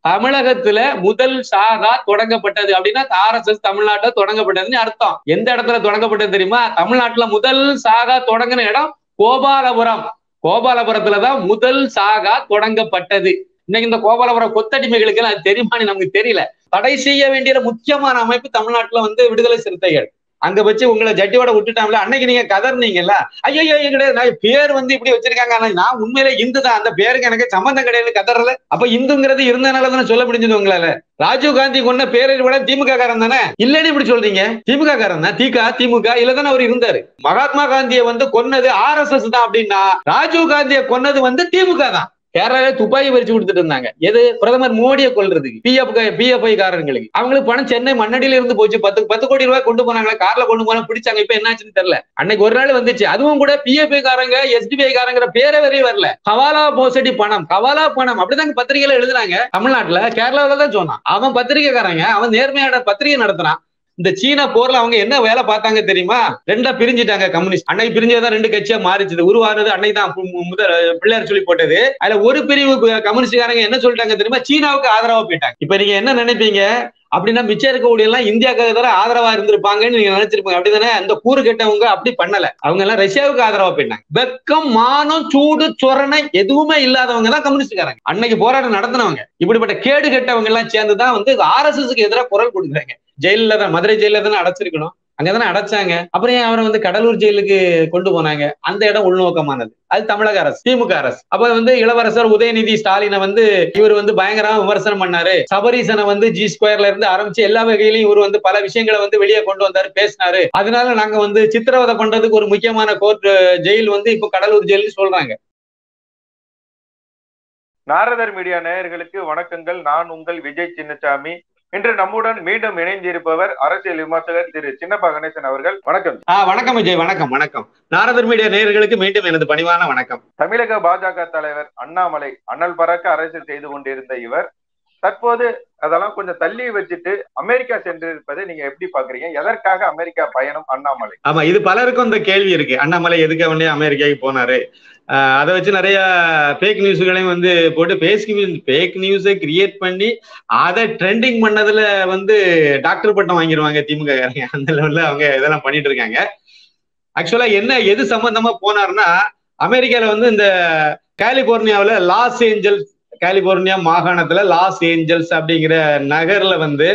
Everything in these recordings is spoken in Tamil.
தமிழகத்துல முதல் சாகா தொடங்கப்பட்டது அப்படின்னா ஆர்எஸ்எஸ் தமிழ்நாட்டுல தொடங்கப்பட்டதுன்னு அர்த்தம் எந்த இடத்துல தொடங்கப்பட்டது தெரியுமா தமிழ்நாட்டுல முதல் சாகா தொடங்கின இடம் கோபாலபுரம் கோபாலபுரத்துலதான் முதல் சாகா தொடங்கப்பட்டது இன்னைக்கு இந்த கோபாலபுரம் கொத்தடிமைகளுக்கு எல்லாம் அது தெரியுமான்னு நமக்கு தெரியல தடை செய்ய வேண்டிய முக்கியமான அமைப்பு தமிழ்நாட்டுல வந்து விடுதலை சிறுத்தைகள் அங்க வச்சு உங்களை ஜட்டியோட விட்டுட்டாங்களா அன்னைக்கு நீங்க கதர்னீங்கல்ல ஐயோ கிடையாது நான் பேர் வந்து இப்படி வச்சிருக்காங்க ஆனா நான் உண்மையில இந்து தான் அந்த பேருக்கு எனக்கு சம்பந்தம் கிடையாது கதறல அப்ப இந்துங்கிறது இருந்தனால தானே சொல்ல முடிஞ்சது உங்களால ராஜீவ் காந்தி கொண்ட பேரர் கூட திமுக காரன் தானே இல்லன்னு இப்படி சொல்றீங்க திமுக காரன் தான் திக திமுக இல்ல தானே அவர் இருந்தாரு மகாத்மா காந்தியை வந்து கொன்னது ஆர் எஸ் எஸ் தான் அப்படின்னா ராஜீவ் காந்தியை கொன்னது வந்து திமுக தான் கேரளால துப்பாக்கி பறிச்சு கொடுத்துட்டு இருந்தாங்க எது பிரதமர் மோடியை கொல்றதுக்கு பிஎஃப் பிஎஃப்ஐ காரங்களுக்கு அவங்களுக்கு பணம் சென்னை மண்ணடியில இருந்து போச்சு பத்து பத்து கோடி ரூபாய் கொண்டு போனாங்களா கார்ல கொண்டு போனா பிடிச்சாங்க இப்ப என்னாச்சுன்னு தெரியல அன்னைக்கு ஒரு நாள் வந்துச்சு அதுவும் கூட பிஎஃப்ஐ காரங்க எஸ்டிபிஐ காரங்கிற பேரே வரையும் வரல ஹவாலா மோசடி பணம் ஹவாலா பணம் அப்படிதாங்க பத்திரிகையில எழுதுனாங்க தமிழ்நாட்டுல கேரளாவில தான் சொன்னான் அவன் பத்திரிகைக்காரங்க அவன் நேர்மையான பத்திரிகை நடத்துறான் இந்த சீன போர்ல அவங்க என்ன வேலை பார்த்தாங்க தெரியுமா ரெண்டா பிரிஞ்சுட்டாங்க கம்யூனிஸ்ட் அன்னைக்கு பிரிஞ்சதான் ரெண்டு கட்சியா மாறிச்சது உருவானது அன்னைக்கு தான் முதல் பிள்ளையார் சொல்லி போட்டது அதுல ஒரு பிரிவு கம்யூனிஸ்ட்காரங்க என்ன சொல்லிட்டாங்க தெரியுமா சீனாவுக்கு ஆதரவா போயிட்டாங்க இப்ப நீங்க என்ன நினைப்பீங்க அப்படின்னா மிச்சம் இருக்கக்கூடிய எல்லாம் இந்தியாவுக்கு தவிர ஆதரவா இருந்திருப்பாங்கன்னு நீங்க நினைச்சிருப்பீங்க அப்படிதானே அந்த கூறு கெட்டவங்க அப்படி பண்ணல அவங்க எல்லாம் ரஷ்யாவுக்கு ஆதரவா போயிட்டாங்க வெக்கம் மானம் சூடு சொரணை எதுவுமே இல்லாதவங்க தான் கம்யூனிஸ்ட்காரங்க அன்னைக்கு போராட்டம் நடத்தினவங்க இப்படிப்பட்ட கேடு கெட்டவங்க எல்லாம் சேர்ந்துதான் வந்து ஆர் எஸ் எஸ்க்கு எதிராக குரல் கொடுக்குறாங்க ஜெயில தான் மதுரை ஜெயில தானே அடைச்சிருக்கணும் அங்கதானே அடைச்சாங்க அப்புறம் ஏன் அவரை வந்து கடலூர் ஜெயிலுக்கு கொண்டு போனாங்க அந்த இடம் உள்நோக்கமானது அது தமிழக அரசு திமுக அரசு அப்ப வந்து இளவரசர் உதயநிதி ஸ்டாலினை வந்து இவர் வந்து பயங்கரமா விமர்சனம் பண்ணாரு சபரீசனை வந்து ஜி ஸ்கொயர்ல இருந்து ஆரம்பிச்சு எல்லா வகையிலையும் இவர் வந்து பல விஷயங்களை வந்து வெளியே கொண்டு வந்தாரு பேசினாரு அதனால நாங்க வந்து சித்திரவதை பண்றதுக்கு ஒரு முக்கியமான கோர்ட் ஜெயில் வந்து இப்போ கடலூர் ஜெயில் சொல்றாங்க நாரதர் மீடியா நேயர்களுக்கு வணக்கங்கள் நான் உங்கள் விஜய் சின்னசாமி இன்று நம்முடன் மீண்டும் இணைந்திருப்பவர் அரசியல் விமர்சகர் திரு சின்னப்பா கணேசன் அவர்கள் வணக்கம் ஆஹ் வணக்கம் விஜய் வணக்கம் வணக்கம் நாரதர் மீடியா நேயர்களுக்கு மீண்டும் எனது பணிவான வணக்கம் தமிழக பாஜக தலைவர் அண்ணாமலை அண்ணல் பறக்க அரசியல் செய்து கொண்டிருந்த இவர் தற்போது அதெல்லாம் கொஞ்சம் தள்ளி வச்சுட்டு அமெரிக்கா சென்றிருப்பதை நீங்க எப்படி பாக்குறீங்க எதற்காக அமெரிக்கா பயணம் அண்ணாமலை ஆமா இது பலருக்கும் இந்த கேள்வி இருக்கு அண்ணாமலை எதுக்கு அவனே அமெரிக்காவுக்கு போனாரு அதை வச்சு நிறைய ஃபேக் நியூஸ்களையும் வந்து போட்டு ஃபேக் நியூஸ் ஃபேக் நியூஸை கிரியேட் பண்ணி அதை ட்ரெண்டிங் பண்ணதுல வந்து டாக்டர் பட்டம் வாங்கிடுவாங்க திமுக காரங்க அந்த லெவல்ல அவங்க இதெல்லாம் பண்ணிட்டு இருக்காங்க ஆக்சுவலா என்ன எது சம்பந்தமா போனாருன்னா அமெரிக்கால வந்து இந்த கலிபோர்னியாவில் லாஸ் ஏஞ்சல்ஸ் கலிபோர்னியா மாகாணத்துல லாஸ் ஏஞ்சல்ஸ் அப்படிங்கிற நகர்ல வந்து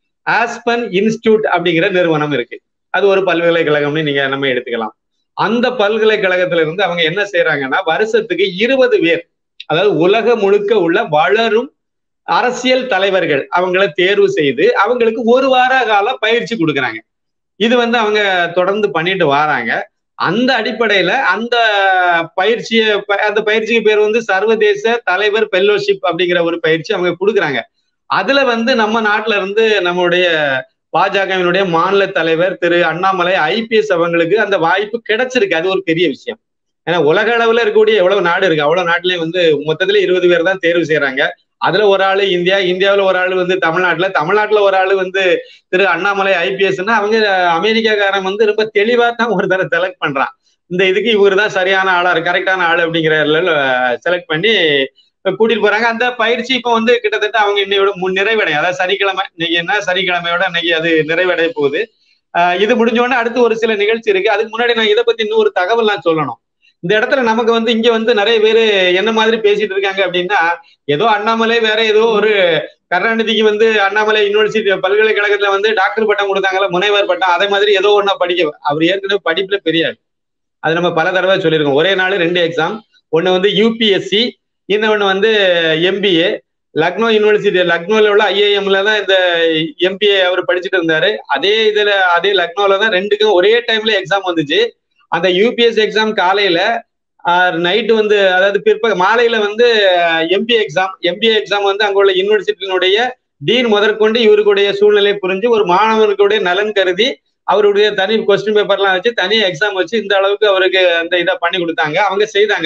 ஆஸ்பன் இன்ஸ்டியூட் அப்படிங்கிற நிறுவனம் இருக்கு அது ஒரு பல்கலைக்கழகம்னு நீங்க நம்ம எடுத்துக்கலாம் அந்த பல்கலைக்கழகத்துல இருந்து அவங்க என்ன செய்யறாங்கன்னா வருஷத்துக்கு இருபது பேர் அதாவது உலக முழுக்க உள்ள வளரும் அரசியல் தலைவர்கள் அவங்கள தேர்வு செய்து அவங்களுக்கு ஒரு வார கால பயிற்சி கொடுக்குறாங்க இது வந்து அவங்க தொடர்ந்து பண்ணிட்டு வராங்க அந்த அடிப்படையில அந்த பயிற்சியை அந்த பயிற்சிக்கு பேர் வந்து சர்வதேச தலைவர் பெல்லோஷிப் அப்படிங்கிற ஒரு பயிற்சி அவங்க கொடுக்குறாங்க அதுல வந்து நம்ம நாட்டுல இருந்து நம்மளுடைய பாஜகவினுடைய மாநில தலைவர் திரு அண்ணாமலை ஐபிஎஸ் அவங்களுக்கு அந்த வாய்ப்பு கிடைச்சிருக்கு அது ஒரு பெரிய விஷயம் ஏன்னா உலக அளவுல இருக்கக்கூடிய எவ்வளவு நாடு இருக்கு அவ்வளவு நாட்டுலயும் வந்து மொத்தத்துல இருபது பேர் தான் தேர்வு செய்யறாங்க அதுல ஒரு ஆளு இந்தியா இந்தியாவில் ஒரு ஆளு வந்து தமிழ்நாட்டுல தமிழ்நாட்டுல ஒரு ஆளு வந்து திரு அண்ணாமலை ஐபிஎஸ்னா அவங்க அமெரிக்காக்காரன் வந்து ரொம்ப தெளிவா தான் ஒரு தடவை செலக்ட் பண்றான் இந்த இதுக்கு இவரு தான் சரியான ஆளா கரெக்டான ஆளு அப்படிங்கிற செலக்ட் பண்ணி கூட்டிட்டு போறாங்க அந்த பயிற்சி இப்போ வந்து கிட்டத்தட்ட அவங்க இன்னையோட முன் நிறைவடையும் அதாவது சனிக்கிழமை இன்னைக்கு என்ன சனிக்கிழமையோட இன்னைக்கு அது நிறைவடைய போகுது இது முடிஞ்சோடனே அடுத்து ஒரு சில நிகழ்ச்சி இருக்கு அதுக்கு முன்னாடி நான் இதை பத்தி இன்னும் ஒரு தகவல் நான் சொல்லணும் இந்த இடத்துல நமக்கு வந்து இங்க வந்து நிறைய பேர் என்ன மாதிரி பேசிட்டு இருக்காங்க அப்படின்னா ஏதோ அண்ணாமலை வேற ஏதோ ஒரு கருணாநிதிக்கு வந்து அண்ணாமலை யூனிவர்சிட்டி பல்கலைக்கழகத்துல வந்து டாக்டர் பட்டம் கொடுத்தாங்கல்ல முனைவர் பட்டம் அதே மாதிரி ஏதோ ஒன்னா படிக்க அவர் ஏற்கனவே படிப்புல பெரியாள் அது நம்ம பல தடவை சொல்லியிருக்கோம் ஒரே நாள் ரெண்டு எக்ஸாம் ஒன்னு வந்து யூபிஎஸ்சி இன்னொன்னு வந்து எம்பிஏ லக்னோ யூனிவர்சிட்டி லக்னோல உள்ள ஐஏஎம்ல தான் இந்த எம்பிஏ அவர் படிச்சுட்டு இருந்தாரு அதே இதுல அதே லக்னோல தான் ரெண்டுக்கும் ஒரே டைம்ல எக்ஸாம் வந்துச்சு அந்த யூபிஎஸ் எக்ஸாம் காலையில நைட்டு வந்து அதாவது பிற்பக மாலையில வந்து எம்பிஏ எக்ஸாம் எம்பிஏ எக்ஸாம் வந்து அங்க உள்ள யூனிவர்சிட்டியினுடைய டீன் முதற்கொண்டு இவருக்குடைய சூழ்நிலை புரிஞ்சு ஒரு மாணவனுக்குடைய நலன் கருதி அவருடைய தனி கொஸ்டின் பேப்பர்லாம் வச்சு தனி எக்ஸாம் வச்சு இந்த அளவுக்கு அவருக்கு அந்த இதை பண்ணி கொடுத்தாங்க அவங்க செய்தாங்க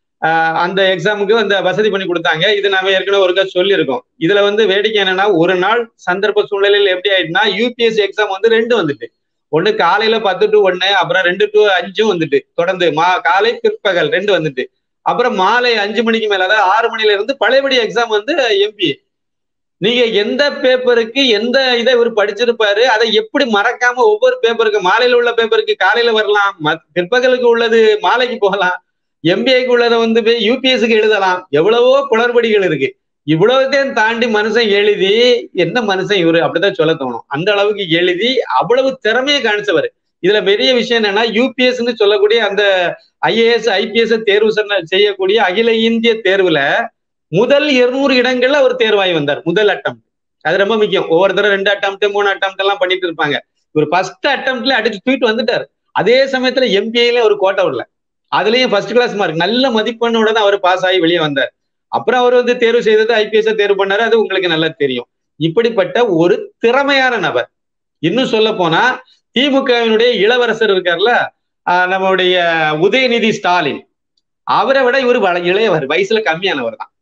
அந்த எக்ஸாமுக்கு அந்த வசதி பண்ணி கொடுத்தாங்க இது நம்ம ஏற்கனவே ஒருக்கா சொல்லியிருக்கோம் இதுல வந்து வேடிக்கை என்னன்னா ஒரு நாள் சந்தர்ப்ப சூழ்நிலையில் எப்படி ஆயிடுனா யூபிஎஸ்சி எக்ஸாம் வந்து ரெண்டு வந்துட்டு ஒண்ணு காலையில பத்து டு ஒண்ணு அப்புறம் ரெண்டு டு அஞ்சும் வந்துட்டு தொடர்ந்து மா காலை பிற்பகல் ரெண்டு வந்துட்டு அப்புறம் மாலை அஞ்சு மணிக்கு மேல அதாவது ஆறு மணில இருந்து பழையபடி எக்ஸாம் வந்து எம்பி நீங்க எந்த பேப்பருக்கு எந்த இதை இவர் படிச்சிருப்பாரு அதை எப்படி மறக்காம ஒவ்வொரு பேப்பருக்கு மாலையில உள்ள பேப்பருக்கு காலையில வரலாம் பிற்பகலுக்கு உள்ளது மாலைக்கு போகலாம் எம்பிஏக்கு உள்ளதை வந்து போய் யூபிஎஸ்க்கு எழுதலாம் எவ்வளவோ குளறுபடிகள் இருக்கு இவ்வளவுத்தையும் தாண்டி மனுஷன் எழுதி என்ன மனுஷன் இவரு அப்படிதான் சொல்ல தோணும் அந்த அளவுக்கு எழுதி அவ்வளவு திறமையை காணிச்சவர் இதுல பெரிய விஷயம் என்னன்னா யூபிஎஸ்ன்னு சொல்லக்கூடிய அந்த ஐஏஎஸ் ஐபிஎஸ் தேர்வு செய்யக்கூடிய அகில இந்திய தேர்வுல முதல் இருநூறு இடங்கள்ல அவர் தேர்வாகி வந்தார் முதல் அட்டம் அது ரொம்ப முக்கியம் ஒவ்வொரு தடவை ரெண்டு அட்டம் மூணு அட்டம் எல்லாம் பண்ணிட்டு இருப்பாங்க இவர் ஃபர்ஸ்ட் அட்டம்ப்ட்ல அடிச்சு தூக்கிட்டு வந்துட்டார் அதே சமயத்துல எம்பிஏல ஒரு கோட்டை வரல அதுலயும் ஃபர்ஸ்ட் கிளாஸ் மார்க் நல்ல மதிப்பெண்ணோட தான் அவர் பாஸ் ஆகி வெளியே வந்தார் அப்புறம் அவர் வந்து தேர்வு செய்தது ஐபிஎஸ் தேர்வு பண்ணாரு அது உங்களுக்கு நல்லா தெரியும் இப்படிப்பட்ட ஒரு திறமையான நபர் இன்னும் சொல்ல போனா திமுகவினுடைய இளவரசர் இருக்கார்ல நம்மளுடைய உதயநிதி ஸ்டாலின் அவரை விட இவர் இளையவர் வயசுல கம்மியானவர் தான்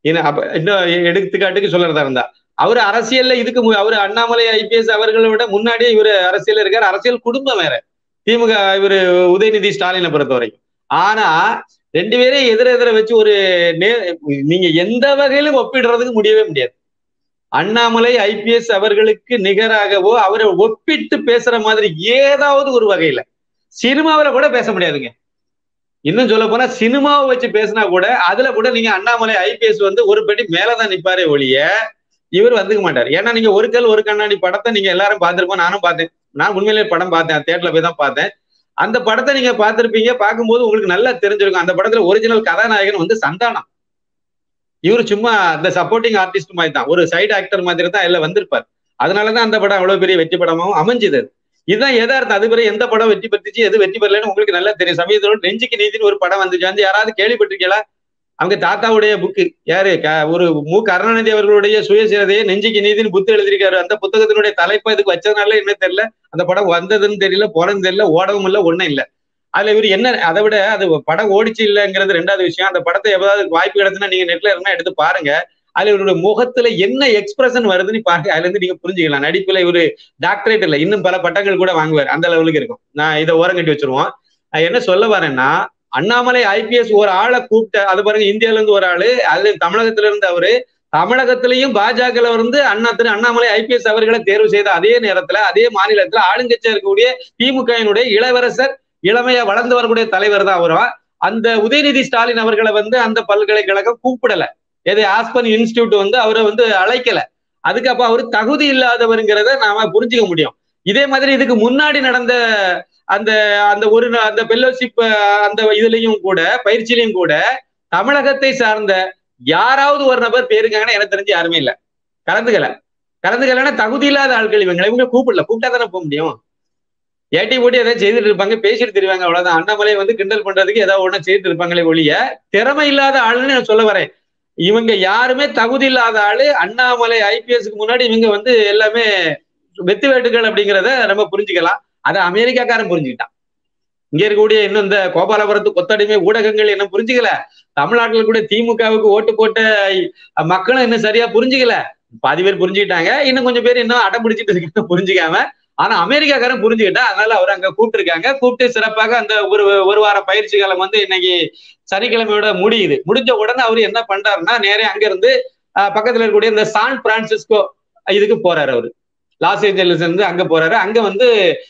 இன்னும் எடுத்துக்காட்டுக்கு சொல்றதா இருந்தா அவர் அரசியல்ல இதுக்கு அவர் அண்ணாமலை ஐபிஎஸ் அவர்களை விட முன்னாடியே இவர் அரசியல் இருக்கார் அரசியல் குடும்பம் வேற திமுக இவர் உதயநிதி ஸ்டாலினை பொறுத்த வரைக்கும் ஆனா ரெண்டு பேரையும் எதிர எதிர வச்சு ஒரு நே நீங்க எந்த வகையிலும் ஒப்பிடுறதுக்கு முடியவே முடியாது அண்ணாமலை ஐபிஎஸ் அவர்களுக்கு நிகராகவோ அவரை ஒப்பிட்டு பேசுற மாதிரி ஏதாவது ஒரு வகையில சினிமாவில கூட பேச முடியாதுங்க இன்னும் சொல்ல போனா சினிமாவை வச்சு பேசினா கூட அதுல கூட நீங்க அண்ணாமலை ஐபிஎஸ் வந்து ஒரு படி மேலதான் நிப்பாரே ஒழிய இவர் வந்துக்க மாட்டார் ஏன்னா நீங்க ஒரு கல் ஒரு கண்ணாடி படத்தை நீங்க எல்லாரும் பார்த்திருப்போம் நானும் பார்த்தேன் நான் உண்மையிலேயே படம் பார்த்தேன் தேட்டர்ல போய் தான் பார்த்தேன் அந்த படத்தை நீங்க பார்த்திருப்பீங்க பார்க்கும்போது உங்களுக்கு நல்லா தெரிஞ்சிருக்கும் அந்த படத்துல ஒரிஜினல் கதாநாயகன் வந்து சந்தானம் இவர் சும்மா இந்த சப்போர்ட்டிங் ஆர்டிஸ்ட் மாதிரி தான் ஒரு சைடு ஆக்டர் மாதிரி தான் எல்லாம் வந்திருப்பார் அதனாலதான் அந்த படம் அவ்வளவு பெரிய வெற்றி படமாவும் அமைஞ்சது இதுதான் எதார்த்தம் அது பிறகு எந்த படம் வெற்றி பெற்றுச்சு எது வெற்றி பெறலன்னு உங்களுக்கு நல்லா தெரியும் சமயத்தோட நெஞ்சுக்கு நீதினு ஒரு படம் வந்துச்சு வந்து யாராவது கேள்விப்பட்டிருக்கீங்களா அவங்க தாத்தாவுடைய புக்கு யாரு ஒரு மு கருணாநிதி அவர்களுடைய சுயசீரதையை நெஞ்சுக்கு நீதினு புத்து எழுதியிருக்காரு அந்த புத்தகத்தினுடைய தலைப்பை இதுக்கு வச்சதுனால என்ன தெரியல அந்த படம் வந்ததுன்னு தெரியல போனது தெரியல ஓடவும் இல்லை ஒன்றும் இல்லை அதுல இவர் என்ன அதை விட அது படம் ஓடிச்சு இல்லைங்கிறது ரெண்டாவது விஷயம் அந்த படத்தை எவ்வளவு வாய்ப்பு கிடைச்சுன்னா நீங்க நெட்ல இருந்தா எடுத்து பாருங்க அதுல இவருடைய முகத்துல என்ன எக்ஸ்பிரஷன் வருதுன்னு பாருங்க அதுல இருந்து நீங்க புரிஞ்சுக்கலாம் நடிப்புல இவரு டாக்டரேட் இல்ல இன்னும் பல பட்டங்கள் கூட வாங்குவார் அந்த லெவலுக்கு இருக்கும் நான் இதை ஓரங்கட்டி வச்சிருவோம் என்ன சொல்ல வரேன்னா அண்ணாமலை ஐபிஎஸ் ஒரு ஆளை கூப்பிட்ட அது பாருங்க இந்தியால இருந்து ஒரு ஆளு அது தமிழகத்துல இருந்து அவரு தமிழகத்திலையும் பாஜகல இருந்து அண்ணா திரு அண்ணாமலை ஐபிஎஸ் அவர்களை தேர்வு செய்த அதே நேரத்துல அதே மாநிலத்துல ஆளுங்கட்சியா இருக்கக்கூடிய திமுகவினுடைய இளவரசர் இளமையா வளர்ந்து வரக்கூடிய தலைவர் தான் வரும் அந்த உதயநிதி ஸ்டாலின் அவர்களை வந்து அந்த பல்கலைக்கழகம் கூப்பிடல எதை ஆஸ்பன் இன்ஸ்டியூட் வந்து அவரை வந்து அழைக்கல அதுக்கு அப்ப அவர் தகுதி இல்லாதவருங்கிறத நாம புரிஞ்சுக்க முடியும் இதே மாதிரி இதுக்கு முன்னாடி நடந்த அந்த அந்த ஒரு அந்த பெல்லோஷிப் அந்த இதுலயும் கூட பயிற்சியிலையும் கூட தமிழகத்தை சார்ந்த யாராவது ஒரு நபர் பேருக்காங்கன்னா எனக்கு தெரிஞ்சு யாருமே இல்லை கலந்துக்கல கலந்துக்கலன்னா தகுதி இல்லாத ஆட்கள் இவங்களை இவங்க கூப்பிடல கூப்பிட்டா தானே போக முடியும் ஏட்டி போட்டி ஏதாவது செய்துட்டு இருப்பாங்க பேசிட்டு தெரிவாங்க அவ்வளவுதான் அண்ணாமலை வந்து கிண்டல் பண்றதுக்கு ஏதாவது ஒண்ணு செய்துட்டு இருப்பாங்களே ஒழிய திறமை இல்லாத ஆளுன்னு நான் சொல்ல வரேன் இவங்க யாருமே தகுதி இல்லாத ஆளு அண்ணாமலை ஐபிஎஸ்க்கு முன்னாடி இவங்க வந்து எல்லாமே வெத்து வேட்டுகள் அப்படிங்கிறத நம்ம புரிஞ்சுக்கலாம் அதை அமெரிக்காக்காரன் புரிஞ்சுக்கிட்டான் இங்க இருக்கக்கூடிய இன்னும் இந்த கோபாலபுரத்து கொத்தடிமை ஊடகங்கள் என்ன புரிஞ்சுக்கல தமிழ்நாட்டுல கூட திமுகவுக்கு ஓட்டு போட்ட மக்களும் இன்னும் சரியா புரிஞ்சுக்கல பாதி பேர் புரிஞ்சுக்கிட்டாங்க இன்னும் கொஞ்சம் பேர் இன்னும் அடம் பிடிச்சிட்டு புரிஞ்சுக்காம ஆனா அமெரிக்காக்காரன் புரிஞ்சுக்கிட்டா அதனால அவர் அங்க கூப்பிட்டுருக்காங்க கூப்பிட்டு சிறப்பாக அந்த ஒரு ஒரு வார பயிற்சி காலம் வந்து இன்னைக்கு சனிக்கிழமையோட முடியுது முடிஞ்ச உடனே அவர் என்ன பண்றாருன்னா நேரே அங்க இருந்து பக்கத்துல இருக்கக்கூடிய இந்த சான் பிரான்சிஸ்கோ இதுக்கு போறாரு அவரு லாஸ் ஏஞ்சலஸ் இருந்து அங்க போறாரு அங்க வந்து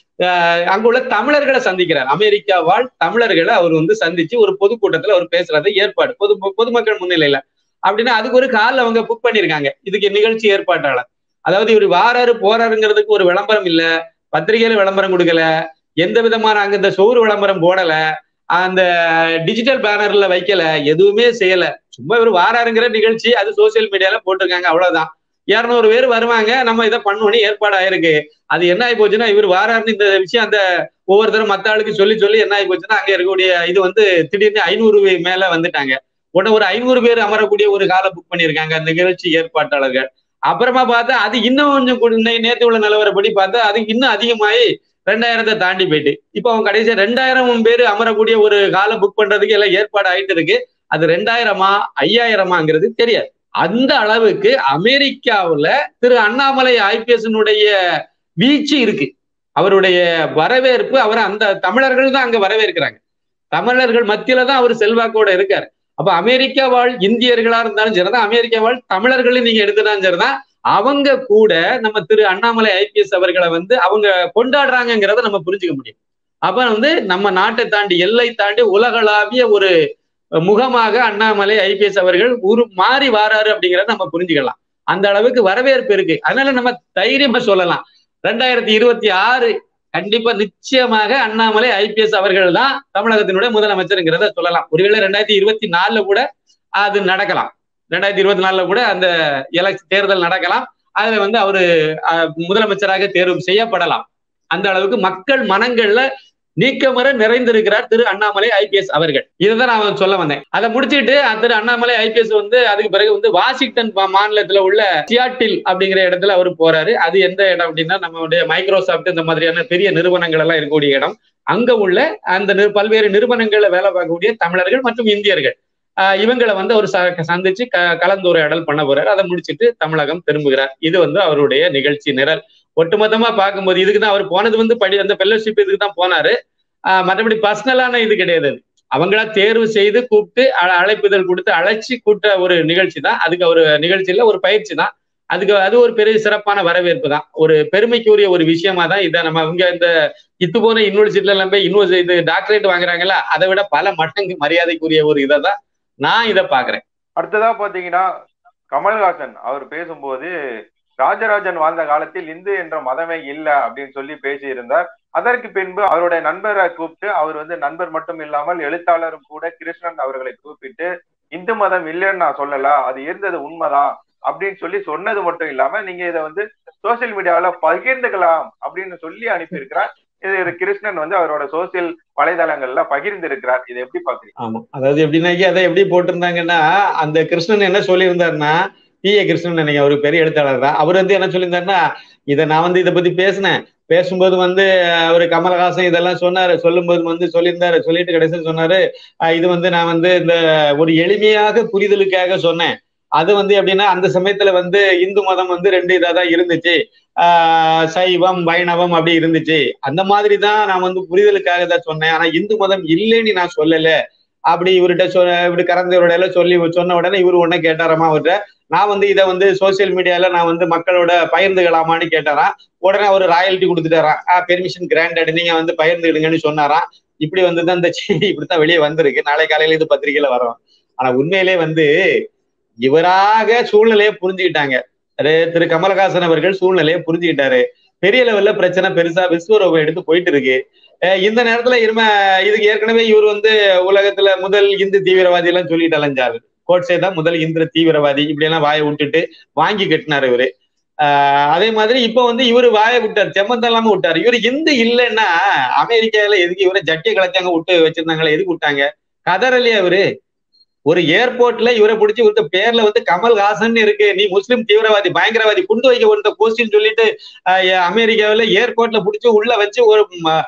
அங்க உள்ள தமிழர்களை சந்திக்கிறார் அமெரிக்கா வாழ் தமிழர்களை அவர் வந்து சந்திச்சு ஒரு பொதுக்கூட்டத்துல அவர் பேசுறது ஏற்பாடு பொது பொதுமக்கள் முன்னிலையில அப்படின்னா அதுக்கு ஒரு கால் அவங்க புக் பண்ணிருக்காங்க இதுக்கு நிகழ்ச்சி ஏற்பாட்டாளர் அதாவது இவர் வாராரு போறாருங்கிறதுக்கு ஒரு விளம்பரம் இல்ல பத்திரிகையில விளம்பரம் கொடுக்கல எந்த விதமான அங்க இந்த சோறு விளம்பரம் போடல அந்த டிஜிட்டல் பேனர்ல வைக்கல எதுவுமே செய்யல சும்மா இவர் வாராருங்கிற நிகழ்ச்சி அது சோசியல் மீடியால போட்டிருக்காங்க அவ்வளவுதான் இரநூறு பேர் வருவாங்க நம்ம இதை பண்ணணும் ஏற்பாடு ஆயிருக்கு அது என்ன ஆகி போச்சுன்னா இவர் வாராருன்னு இந்த விஷயம் அந்த ஒவ்வொருத்தரும் மத்த ஆளுக்கு சொல்லி சொல்லி என்ன ஆகி போச்சுன்னா அங்க இருக்கக்கூடிய இது வந்து திடீர்னு ஐநூறு மேல வந்துட்டாங்க உடனே ஒரு ஐநூறு பேர் அமரக்கூடிய ஒரு காலை புக் பண்ணியிருக்காங்க அந்த நிகழ்ச்சி ஏற்பாட்டாளர்கள் அப்புறமா பார்த்தா அது இன்னும் கொஞ்சம் நேற்று உள்ள நிலவரப்படி பார்த்தா அது இன்னும் அதிகமாகி ரெண்டாயிரத்தை தாண்டி போயிட்டு இப்போ அவங்க கடைசியா ரெண்டாயிரம் பேர் அமரக்கூடிய ஒரு காலை புக் பண்றதுக்கு எல்லாம் ஏற்பாடு ஆயிட்டு இருக்கு அது ரெண்டாயிரமா ஐயாயிரமாங்கிறது தெரியாது அந்த அளவுக்கு அமெரிக்காவுல திரு அண்ணாமலை ஐபிஎஸ்னுடைய வீச்சு இருக்கு அவருடைய வரவேற்பு அவர் அந்த தமிழர்கள் தான் அங்க வரவேற்கிறாங்க தமிழர்கள் மத்தியில தான் அவர் செல்வாக்கோட இருக்காரு அப்ப அமெரிக்கா வாழ் இந்தியர்களா இருந்தாலும் சரிதான் அமெரிக்கா வாழ் தமிழர்களும் நீங்க எடுத்துட்டாலும் சரிதான் அவங்க கூட நம்ம திரு அண்ணாமலை ஐபிஎஸ் அவர்களை வந்து அவங்க கொண்டாடுறாங்கிறத நம்ம புரிஞ்சுக்க முடியும் அப்ப வந்து நம்ம நாட்டை தாண்டி எல்லை தாண்டி உலகளாவிய ஒரு முகமாக அண்ணாமலை ஐபிஎஸ் அவர்கள் உரு மாறி வாராரு அப்படிங்கிறத நம்ம புரிஞ்சுக்கலாம் அந்த அளவுக்கு வரவேற்பு இருக்கு அதனால நம்ம தைரியமா சொல்லலாம் ரெண்டாயிரத்தி இருபத்தி ஆறு கண்டிப்பா நிச்சயமாக அண்ணாமலை ஐபிஎஸ் அவர்கள் தான் தமிழகத்தினுடைய முதலமைச்சருங்கிறத சொல்லலாம் ஒருவேளை ரெண்டாயிரத்தி இருபத்தி நாலுல கூட அது நடக்கலாம் ரெண்டாயிரத்தி இருபத்தி நாலுல கூட அந்த எலக்ஷன் தேர்தல் நடக்கலாம் அதுல வந்து அவரு முதலமைச்சராக தேர்வு செய்யப்படலாம் அந்த அளவுக்கு மக்கள் மனங்கள்ல நீக்கமர நிறைந்திருக்கிறார் திரு அண்ணாமலை ஐபிஎஸ் அவர்கள் இதுதான் நான் சொல்ல வந்தேன் அதை முடிச்சுட்டு திரு அண்ணாமலை ஐபிஎஸ் வந்து அதுக்கு பிறகு வந்து வாஷிங்டன் மாநிலத்துல உள்ள சியாட்டில் அப்படிங்கிற இடத்துல அவர் போறாரு அது எந்த இடம் அப்படின்னா நம்மளுடைய மைக்ரோசாப்ட் இந்த மாதிரியான பெரிய நிறுவனங்கள் எல்லாம் இருக்கக்கூடிய இடம் அங்க உள்ள அந்த பல்வேறு நிறுவனங்கள்ல வேலை பார்க்கக்கூடிய தமிழர்கள் மற்றும் இந்தியர்கள் இவங்களை வந்து அவர் சந்திச்சு க கலந்துரையாடல் பண்ண போறாரு அதை முடிச்சுட்டு தமிழகம் திரும்புகிறார் இது வந்து அவருடைய நிகழ்ச்சி நிரல் ஒட்டுமொத்தமா பார்க்கும்போது இதுக்கு தான் அவர் போனது வந்து படி அந்த ஃபெல்லோஷிப் இதுக்கு தான் போனாரு மற்றபடி பர்சனலான இது கிடையாது அவங்களா தேர்வு செய்து கூப்பிட்டு அழைப்புதல் கொடுத்து அழைச்சி கூட்ட ஒரு நிகழ்ச்சி தான் அதுக்கு ஒரு நிகழ்ச்சியில ஒரு பயிற்சி தான் அதுக்கு அது ஒரு பெரிய சிறப்பான வரவேற்பு தான் ஒரு பெருமைக்குரிய ஒரு விஷயமா தான் இதை நம்ம இங்க இந்த இத்து போன யூனிவர்சிட்டில எல்லாம் போய் இன்னொரு இது டாக்டரேட் வாங்குறாங்கல்ல அதை விட பல மடங்கு மரியாதைக்குரிய ஒரு இதை தான் நான் இதை பாக்குறேன் அடுத்ததா பாத்தீங்கன்னா கமல்ஹாசன் அவர் பேசும்போது ராஜராஜன் வாழ்ந்த காலத்தில் இந்து என்ற மதமே இல்ல அப்படின்னு சொல்லி பேசியிருந்தார் அதற்கு பின்பு அவருடைய நண்பரை கூப்பிட்டு அவர் வந்து நண்பர் மட்டும் இல்லாமல் எழுத்தாளரும் கூட கிருஷ்ணன் அவர்களை கூப்பிட்டு இந்து மதம் இல்லைன்னு நான் சொல்லல அது இருந்தது உண்மைதான் அப்படின்னு சொல்லி சொன்னது மட்டும் இல்லாம நீங்க இதை வந்து சோசியல் மீடியாவில பகிர்ந்துக்கலாம் அப்படின்னு சொல்லி அனுப்பியிருக்கிறார் இது கிருஷ்ணன் வந்து அவரோட சோசியல் வலைதளங்கள்ல பகிர்ந்து இருக்கிறார் இதை எப்படி பாக்குறீங்க ஆமா அதாவது எப்படின்னாக்கி அதை எப்படி போட்டிருந்தாங்கன்னா அந்த கிருஷ்ணன் என்ன சொல்லியிருந்தாருன்னா பி ஏ கிருஷ்ணன் நினைக்க அவரு பெரிய எழுத்தாளர் தான் அவர் வந்து என்ன சொல்லியிருந்தாருன்னா இதை நான் வந்து இதை பத்தி பேசினேன் பேசும்போது வந்து அவர் கமலஹாசன் இதெல்லாம் சொன்னாரு சொல்லும்போது வந்து சொல்லியிருந்தாரு சொல்லிட்டு கடைசியில் சொன்னாரு இது வந்து நான் வந்து இந்த ஒரு எளிமையாக புரிதலுக்காக சொன்னேன் அது வந்து எப்படின்னா அந்த சமயத்துல வந்து இந்து மதம் வந்து ரெண்டு இதாக தான் இருந்துச்சு ஆஹ் சைவம் வைணவம் அப்படி இருந்துச்சு அந்த மாதிரி தான் நான் வந்து புரிதலுக்காக தான் சொன்னேன் ஆனா இந்து மதம் இல்லைன்னு நான் சொல்லல அப்படி இவர்கிட்ட சொன்ன இப்படி கறந்தவரோட சொல்லி சொன்ன உடனே இவரு உடனே கேட்டாராமா அவர்கிட்ட நான் வந்து இதை வந்து சோசியல் மீடியால நான் வந்து மக்களோட பகிர்ந்துக்கலாமான்னு கேட்டாராம் உடனே அவர் ராயல்ட்டி கொடுத்துட்டாராம் பெர்மிஷன் கிராண்டட் நீங்க வந்து பகிர்ந்துடுங்கன்னு சொன்னாராம் இப்படி வந்து தான் இந்த செய்தி இப்படித்தான் வெளியே வந்திருக்கு நாளை காலையில இது பத்திரிகையில வரும் ஆனா உண்மையிலே வந்து இவராக சூழ்நிலையை புரிஞ்சுக்கிட்டாங்க திரு கமலஹாசன் அவர்கள் சூழ்நிலையை புரிஞ்சுக்கிட்டாரு பெரிய லெவல்ல பிரச்சனை பெருசா விஸ்வரூபம் எடுத்து போயிட்டு இருக்கு இந்த நேரத்துல இரும இதுக்கு ஏற்கனவே இவர் வந்து உலகத்துல முதல் இந்து தீவிரவாதி எல்லாம் சொல்லிட்டு அலைஞ்சாரு கோட்ஸே தான் முதல் இந்திர தீவிரவாதி இப்படி எல்லாம் வாயை விட்டுட்டு வாங்கி கட்டினாரு இவரு ஆஹ் அதே மாதிரி இப்ப வந்து இவரு வாயை விட்டார் செம்மந்தம் இல்லாம விட்டாரு இவரு இந்து இல்லைன்னா அமெரிக்கால எதுக்கு இவரை ஜட்டிய கலச்சாங்க விட்டு வச்சிருந்தாங்களே எதுக்கு விட்டாங்க கதறலையா இவரு ஒரு ஏர்போர்ட்ல இவரை பிடிச்சி இவர்த்த பேர்ல வந்து கமல்ஹாசன் இருக்கு நீ முஸ்லிம் தீவிரவாதி பயங்கரவாதி குண்டு வைக்க வந்த போஸ்டின்னு சொல்லிட்டு அமெரிக்காவில ஏர்போர்ட்ல பிடிச்சி உள்ள வச்சு ஒரு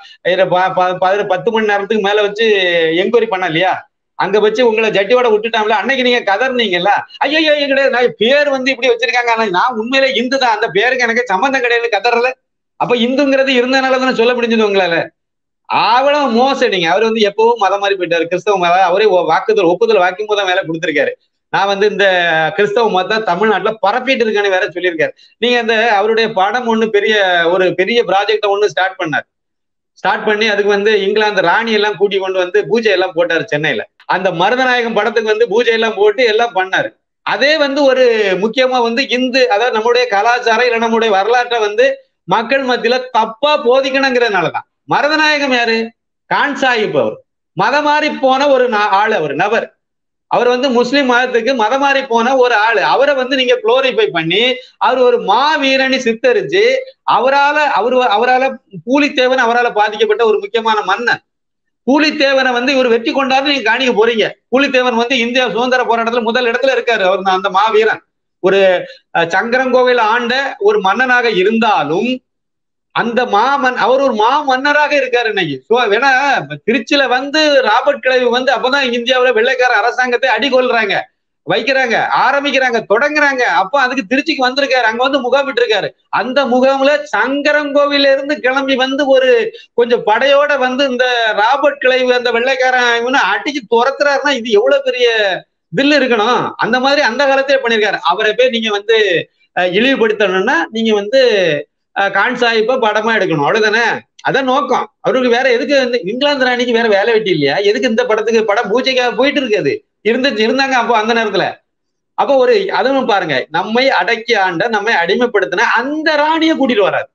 பத்து மணி நேரத்துக்கு மேல வச்சு என்கொயரி பண்ண இல்லையா அங்க வச்சு உங்களை ஜட்டியோட விட்டுட்டாங்களா அன்னைக்கு நீங்க கதர்னீங்கல்ல ஐயோ கிடையாது நான் பேர் வந்து இப்படி வச்சிருக்காங்க ஆனா நான் உண்மையிலே இந்து தான் அந்த பேருக்கு எனக்கு சம்பந்தம் கிடையாது கதறல அப்ப இந்துங்கிறது இருந்தனால தானே சொல்ல முடிஞ்சது உங்களால அவ்வளவு மோசடிங்க அவர் வந்து எப்பவும் மதம் மாறி போயிட்டாரு கிறிஸ்தவ மதம் அவரே வாக்குதல் ஒப்புதல் வாக்கும் போதான் வேலை கொடுத்திருக்காரு நான் வந்து இந்த கிறிஸ்தவ மதம் தமிழ்நாட்டுல பரப்பிட்டு இருக்கேன்னு வேற சொல்லியிருக்காரு நீங்க இந்த அவருடைய படம் ஒண்ணு பெரிய ஒரு பெரிய ப்ராஜெக்ட ஒண்ணு ஸ்டார்ட் பண்ணார் ஸ்டார்ட் பண்ணி அதுக்கு வந்து இங்கிலாந்து ராணி எல்லாம் கூட்டி கொண்டு வந்து பூஜை எல்லாம் போட்டாரு சென்னையில அந்த மருதநாயகம் படத்துக்கு வந்து பூஜை எல்லாம் போட்டு எல்லாம் பண்ணாரு அதே வந்து ஒரு முக்கியமா வந்து இந்து அதாவது நம்முடைய கலாச்சாரம் இல்லை நம்முடைய வரலாற்றை வந்து மக்கள் மத்தியில தப்பா போதிக்கணுங்கிறதுனாலதான் மருதநாயகம் யாரு கான் சாஹிப் அவர் மதம் மாறி போன ஒரு ஆள் அவர் நபர் அவர் வந்து முஸ்லிம் மதத்துக்கு மதம் மாறி போன ஒரு ஆளு அவரை வந்து நீங்க குளோரிஃபை பண்ணி அவர் ஒரு மாவீரனி சித்தரிச்சு அவரால அவரு அவரால பூலித்தேவன் அவரால் பாதிக்கப்பட்ட ஒரு முக்கியமான மன்னன் பூலித்தேவனை வந்து இவர் வெற்றி கொண்டாரு நீங்க காணிக்க போறீங்க பூலித்தேவன் வந்து இந்தியா சுதந்திர போராட்டத்துல முதல் இடத்துல இருக்காரு அவர் அந்த மாவீரன் ஒரு சங்கரங்கோவில் ஆண்ட ஒரு மன்னனாக இருந்தாலும் அந்த மாமன் அவர் ஒரு மா மன்னராக இருக்காரு இன்னைக்கு ஸோ வேணா திருச்சியில வந்து ராபர்ட் கிளைவு வந்து அப்பதான் இந்தியாவில வெள்ளைக்கார அரசாங்கத்தை அடிகொள்றாங்க வைக்கிறாங்க ஆரம்பிக்கிறாங்க தொடங்குறாங்க அப்ப அதுக்கு திருச்சிக்கு வந்திருக்காரு அங்க வந்து முகாமிட்டு இருக்காரு அந்த முகாம்ல சங்கரங்கோவில இருந்து கிளம்பி வந்து ஒரு கொஞ்சம் படையோட வந்து இந்த ராபர்ட் கிளைவு அந்த வெள்ளைக்காரன் அடிச்சு துரத்துறாருன்னா இது எவ்வளவு பெரிய தில் இருக்கணும் அந்த மாதிரி அந்த காலத்திலே பண்ணிருக்காரு அவரை போய் நீங்க வந்து அஹ், இழிவுபடுத்தணும்னா நீங்க வந்து அஹ், கான் சாஹிப்ப படமா எடுக்கணும் அவ்வளவுதானே அதான் நோக்கம் அவருக்கு வேற எதுக்கு வந்து இங்கிலாந்து ராணிக்கு வேற வேலை வெட்டி இல்லையா எதுக்கு இந்த படத்துக்கு படம் பூஜைக்காக போயிட்டு இருக்குது இருந்து இருந்தாங்க அப்போ அந்த நேரத்துல அப்போ ஒரு அதுவும் பாருங்க நம்மை அடக்கி ஆண்ட நம்மை அடிமைப்படுத்தின அந்த ராணியை கூட்டிட்டு வராரு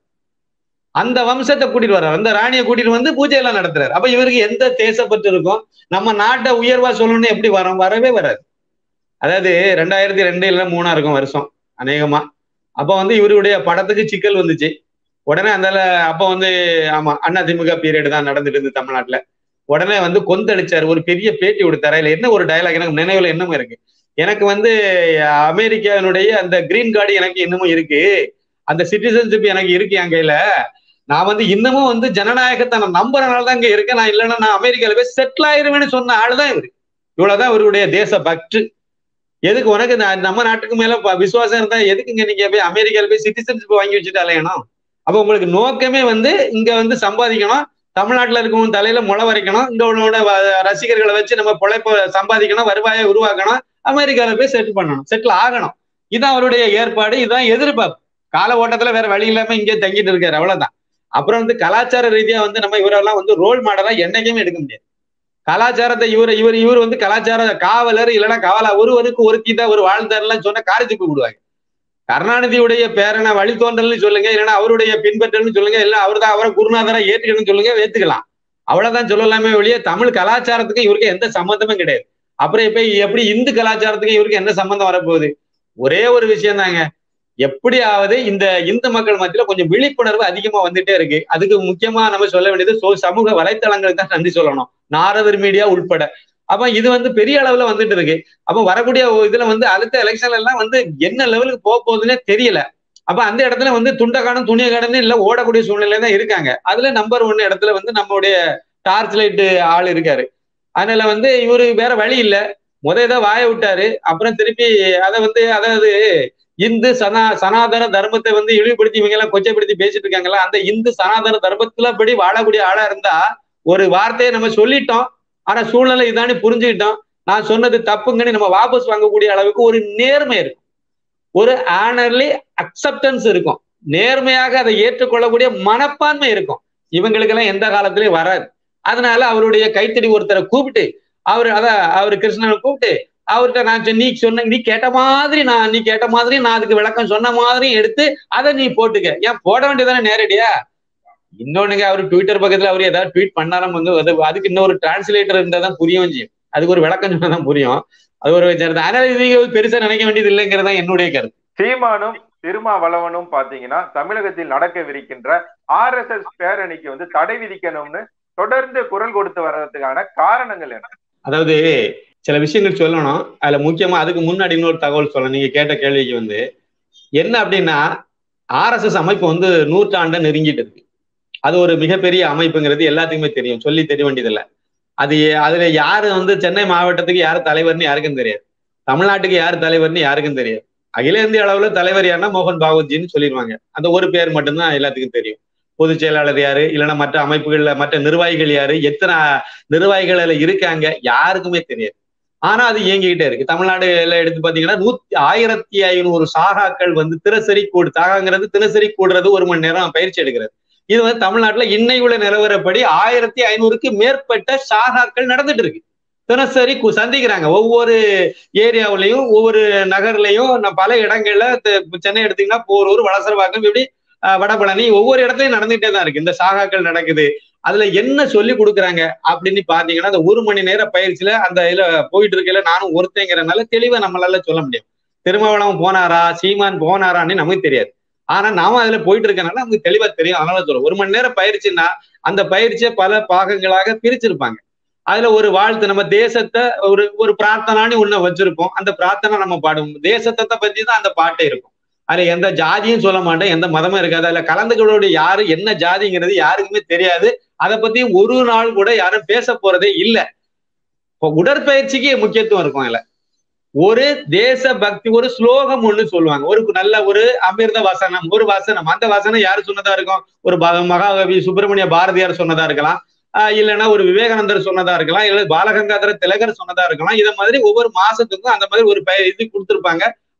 அந்த வம்சத்தை கூட்டிட்டு வர்றாரு அந்த ராணியை கூட்டிட்டு வந்து பூஜை எல்லாம் நடத்துறாரு அப்ப இவருக்கு எந்த தேசப்பற்று இருக்கும் நம்ம நாட்டை உயர்வா சொல்லணும்னு எப்படி வரும் வரவே வராது அதாவது ரெண்டாயிரத்தி ரெண்டு இல்ல மூணா இருக்கும் வருஷம் அநேகமா அப்ப வந்து இவருடைய படத்துக்கு சிக்கல் வந்துச்சு உடனே அந்த அப்ப வந்து ஆமா அண்ணா திமுக பீரியட் தான் நடந்துட்டு இருந்து தமிழ்நாட்டுல உடனே வந்து கொந்தளிச்சாரு ஒரு பெரிய பேட்டி கொடுத்தாரு இதுல என்ன ஒரு டயலாக் எனக்கு நினைவுல இன்னமும் இருக்கு எனக்கு வந்து அமெரிக்காவினுடைய அந்த கிரீன் கார்டு எனக்கு இன்னமும் இருக்கு அந்த சிட்டிசன்ஷிப் எனக்கு இருக்கு என் கையில நான் வந்து இன்னமும் வந்து ஜனநாயகத்தை நான் நம்புறதுனால தான் இங்க இருக்கேன் நான் இல்லைன்னா நான் அமெரிக்கால போய் செட்டில் ஆயிருவேன்னு சொன்ன ஆள் தான் இவரு இவ்வளவுதான் இவருடைய தேச பற்று எதுக்கு உனக்கு இந்த- நம்ம நாட்டுக்கு மேல ப- விசுவாசம் இருந்தா எதுக்குங்க நீங்க போய் அமெரிக்கால போய் சிட்டிசன்ஷிப் வாங்கி வச்சுட்டு அலையணும் அப்ப உங்களுக்கு நோக்கமே வந்து இங்க வந்து சம்பாதிக்கணும் தமிழ்நாட்டுல இருக்கவங்க தலையில முளை வரைக்கணும் இங்க உள்ளவனோட வ- ரசிகர்களை வச்சு நம்ம பொழைப்ப சம்பாதிக்கணும் வருவாயை உருவாக்கணும் அமெரிக்கால போய் செட்டில் பண்ணணும் செட்டில் ஆகணும் இதான் அவருடைய ஏற்பாடு இதான் எதிர்பார்ப்பு கால ஓட்டத்துல வேற வழி இல்லாம இங்கே தங்கிட்டு இருக்காரு அவ்வளவுதான் அப்புறம் வந்து கலாச்சார ரீதியா வந்து நம்ம இவரெல்லாம் வந்து ரோல் மாடலா என்னைக்குமே எடுக்க முடியாது கலாச்சாரத்தை இவர் இவர் இவர் வந்து கலாச்சார காவலர் இல்லைன்னா காவலா ஒருவருக்கு ஒருத்தி தான் ஒரு வாழ்ந்தாருலாம் சொன்னா காரி துப்பி விடுவாங்க கருணாநிதியுடைய பேரனை வழித்தோன்றல்னு சொல்லுங்க இல்லைன்னா அவருடைய பின்பற்றல்னு சொல்லுங்க இல்ல அவர் தான் அவரை குருநாதரா ஏற்றுக்கணும்னு சொல்லுங்க ஏத்துக்கலாம் அவ்வளவுதான் சொல்லலாமே ஒழிய தமிழ் கலாச்சாரத்துக்கு இவருக்கு எந்த சம்மந்தமும் கிடையாது அப்புறம் இப்ப எப்படி இந்து கலாச்சாரத்துக்கு இவருக்கு என்ன சம்பந்தம் வரப்போகுது ஒரே ஒரு விஷயம் தாங்க எப்படியாவது இந்த இந்து மக்கள் மத்தியில கொஞ்சம் விழிப்புணர்வு அதிகமா வந்துட்டே இருக்கு அதுக்கு முக்கியமா நம்ம சொல்ல வேண்டியது சோ- சமூக வலைத்தளங்களுக்கு தான் நன்றி சொல்லணும் நாரதர் மீடியா உட்பட அப்ப இது வந்து பெரிய அளவுல வந்துட்டு இருக்கு அப்ப வரக்கூடிய ஒ- இதுல வந்து அடுத்த எலெக்ஷன்ல எல்லாம் வந்து என்ன லெவலுக்கு போக போகுதுன்னே தெரியல அப்ப அந்த இடத்துல வந்து துண்டக்கானம் துணிய கடன்னு இல்ல ஓடக்கூடிய சூழ்நிலை தான் இருக்காங்க அதுல நம்பர் ஒன் இடத்துல வந்து நம்மளுடைய டார்ச் லைட் ஆள் இருக்காரு அதனால வந்து இவரு வேற வழி இல்ல முத ஏதோ வாய விட்டாரு அப்புறம் திருப்பி அதை வந்து அதாவது இந்து சனா சனாதன தர்மத்தை வந்து இழிவுபடுத்தி இவங்க எல்லாம் கொச்சைப்படுத்தி பேசிட்டு இருக்காங்கல்ல அந்த இந்து சனாதன தர்மத்துல படி வாழக்கூடிய ஆளா இருந்தா ஒரு வார்த்தையை நம்ம சொல்லிட்டோம் ஆனா சூழ்நிலை இதானே புரிஞ்சுக்கிட்டோம் நான் சொன்னது தப்புங்கன்னு நம்ம வாபஸ் வாங்கக்கூடிய அளவுக்கு ஒரு நேர்மை இருக்கும் ஒரு ஆனர்லி அக்செப்டன்ஸ் இருக்கும் நேர்மையாக அதை ஏற்றுக்கொள்ளக்கூடிய மனப்பான்மை இருக்கும் இவங்களுக்கெல்லாம் எந்த காலத்திலயும் வராது அதனால அவருடைய கைத்தடி ஒருத்தரை கூப்பிட்டு அவர் அத அவர் கிருஷ்ணனை கூப்பிட்டு அவர்கிட்ட நான் சொன்ன- நீ சொன்ன நீ கேட்ட மாதிரி நான் நீ கேட்ட மாதிரி நான் அதுக்கு விளக்கம் சொன்ன மாதிரி எடுத்து அதை நீ போட்டுக்க ஏன் போட வேண்டியதானே நேரடியா இன்னொன்னுங்க அவர் ட்விட்டர் பக்கத்துல அவர் ஏதாவது ட்வீட் பண்ணாலும் வந்து அது அதுக்கு இன்னொரு டிரான்ஸ்லேட்டர் இருந்தா தான் புரியும் செய்யும் அதுக்கு ஒரு விளக்கம் சொன்னா தான் புரியும் அது ஒரு சரிதான் அதனால இது பெருசா நினைக்க வேண்டியது இல்லைங்கிறது தான் என்னுடைய கருத்து சீமானும் திருமாவளவனும் பாத்தீங்கன்னா தமிழகத்தில் நடக்கவிருக்கின்ற ஆர் எஸ் எஸ் பேரணிக்கு வந்து தடை விதிக்கணும்னு தொடர்ந்து குரல் கொடுத்து வர்றதுக்கான காரணங்கள் என்ன அதாவது சில விஷயங்கள் சொல்லணும் அதுல முக்கியமா அதுக்கு முன்னாடி இன்னொரு தகவல் சொல்லணும் நீங்க கேட்ட கேள்விக்கு வந்து என்ன அப்படின்னா ஆர்எஸ்எஸ் அமைப்பு வந்து நூற்றாண்டை நெருங்கிட்டு இருக்கு அது ஒரு மிகப்பெரிய அமைப்புங்கிறது எல்லாத்துக்குமே தெரியும் சொல்லி தெரிய வேண்டியதில்லை அது அதுல யாரு வந்து சென்னை மாவட்டத்துக்கு யார் தலைவர்னு யாருக்கும் தெரியாது தமிழ்நாட்டுக்கு யார் தலைவர்னு யாருக்கும் தெரியாது அகில இந்திய அளவுல தலைவர் யாருன்னா மோகன் பாகவத்ஜின்னு சொல்லிடுவாங்க அந்த ஒரு பேர் மட்டும்தான் எல்லாத்துக்கும் தெரியும் பொதுச் செயலாளர் யாரு இல்லைன்னா மற்ற அமைப்புகள்ல மற்ற நிர்வாகிகள் யாரு எத்தனை நிர்வாகிகள் அதுல இருக்காங்க யாருக்குமே தெரியாது ஆனா அது இயங்கிக்கிட்டே இருக்கு தமிழ்நாடுல எடுத்து பாத்தீங்கன்னா நூத்தி ஆயிரத்தி ஐநூறு சாகாக்கள் வந்து தினசரி கூடு சாகாங்கிறது தினசரி கூடுறது ஒரு மணி நேரம் பயிற்சி எடுக்கிறது இது வந்து தமிழ்நாட்டுல இன்னை உள்ள நிலவரப்படி ஆயிரத்தி ஐநூறுக்கு மேற்பட்ட சாகாக்கள் நடந்துட்டு இருக்கு தினசரி கு- சந்திக்கிறாங்க ஒவ்வொரு ஏரியாவுலயும் ஒவ்வொரு நகர்லயும் நான் பல இடங்கள்ல த- சென்னை எடுத்தீங்கன்னா போரூர் வளசரவாக்கம் இப்படி அஹ், வடபழனி ஒவ்வொரு இடத்துலயும் நடந்துகிட்டே தான் இருக்கு இந்த சாகாக்கள் நடக்குது அதுல என்ன சொல்லி கொடுக்குறாங்க அப்படின்னு பாத்தீங்கன்னா அந்த ஒரு மணி நேர பயிற்சியில அந்த இதுல போயிட்டு இருக்கல நானும் ஒருத்தங்கிறனால தெளிவா நம்மளால சொல்ல முடியும் திருமாவளவன் போனாரா சீமான் போனாரான்னு நமக்கு தெரியாது ஆனா நாம அதுல போயிட்டு இருக்கனால நமக்கு தெளிவா தெரியும் அதனால சொல்றோம் ஒரு மணி நேரம் பயிற்சின்னா அந்த பயிற்சியை பல பாகங்களாக பிரிச்சிருப்பாங்க அதுல ஒரு வாழ்த்து நம்ம தேசத்தை ஒரு ஒரு பிரார்த்தனான்னு ஒண்ணு வச்சிருப்போம் அந்த பிரார்த்தனை நம்ம பாடுவோம் தேசத்தை பத்தி தான் அந்த பாட்டே இருக்கும் அதுல எந்த ஜாதியும் சொல்ல மாட்டேன் எந்த மதமும் இருக்காது அதுல கலந்துகளோட யாரு என்ன ஜாதிங்கிறது யாருக்குமே தெரியாது அதை பத்தி ஒரு நாள் கூட யாரும் பேச போறதே இல்ல இப்போ உடற்பயிற்சிக்கு முக்கியத்துவம் இருக்கும் அதுல ஒரு தேச பக்தி ஒரு ஸ்லோகம் ஒண்ணு சொல்லுவாங்க ஒரு நல்ல ஒரு அமிர்த வசனம் ஒரு வசனம் அந்த வசனம் யாரு சொன்னதா இருக்கும் ஒரு ப- மகாகவி சுப்பிரமணிய பாரதியார் சொன்னதா இருக்கலாம் ஆஹ் இல்லைன்னா ஒரு விவேகானந்தர் சொன்னதா இருக்கலாம் இல்ல பாலகங்காதர திலகர் சொன்னதா இருக்கலாம் இத மாதிரி ஒவ்வொரு மாசத்துக்கும் அந்த மாதிரி ஒரு பய இது கொடுத்திருப்பாங்க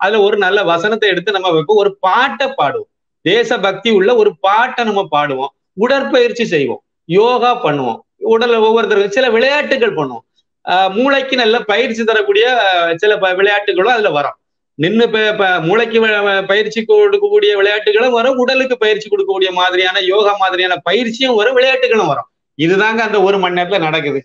அதுல ஒரு நல்ல வசனத்தை எடுத்து நம்ம வைப்போம் ஒரு பாட்டை பாடுவோம் தேசபக்தி உள்ள ஒரு பாட்டை நம்ம பாடுவோம் உடற்பயிற்சி செய்வோம் யோகா பண்ணுவோம் உடல்ல ஒவ்வொருத்தருக்கும் சில விளையாட்டுகள் பண்ணுவோம் ஆஹ் மூளைக்கு நல்ல பயிற்சி தரக்கூடிய சில விளையாட்டுகளும் அதுல வரும் நின்று மூளைக்கு பயிற்சி கொடுக்கக்கூடிய விளையாட்டுகளும் வரும் உடலுக்கு பயிற்சி கொடுக்கக்கூடிய மாதிரியான யோகா மாதிரியான பயிற்சியும் வரும் விளையாட்டுகளும் வரும் இதுதாங்க அந்த ஒரு மணி நேரத்துல நடக்குது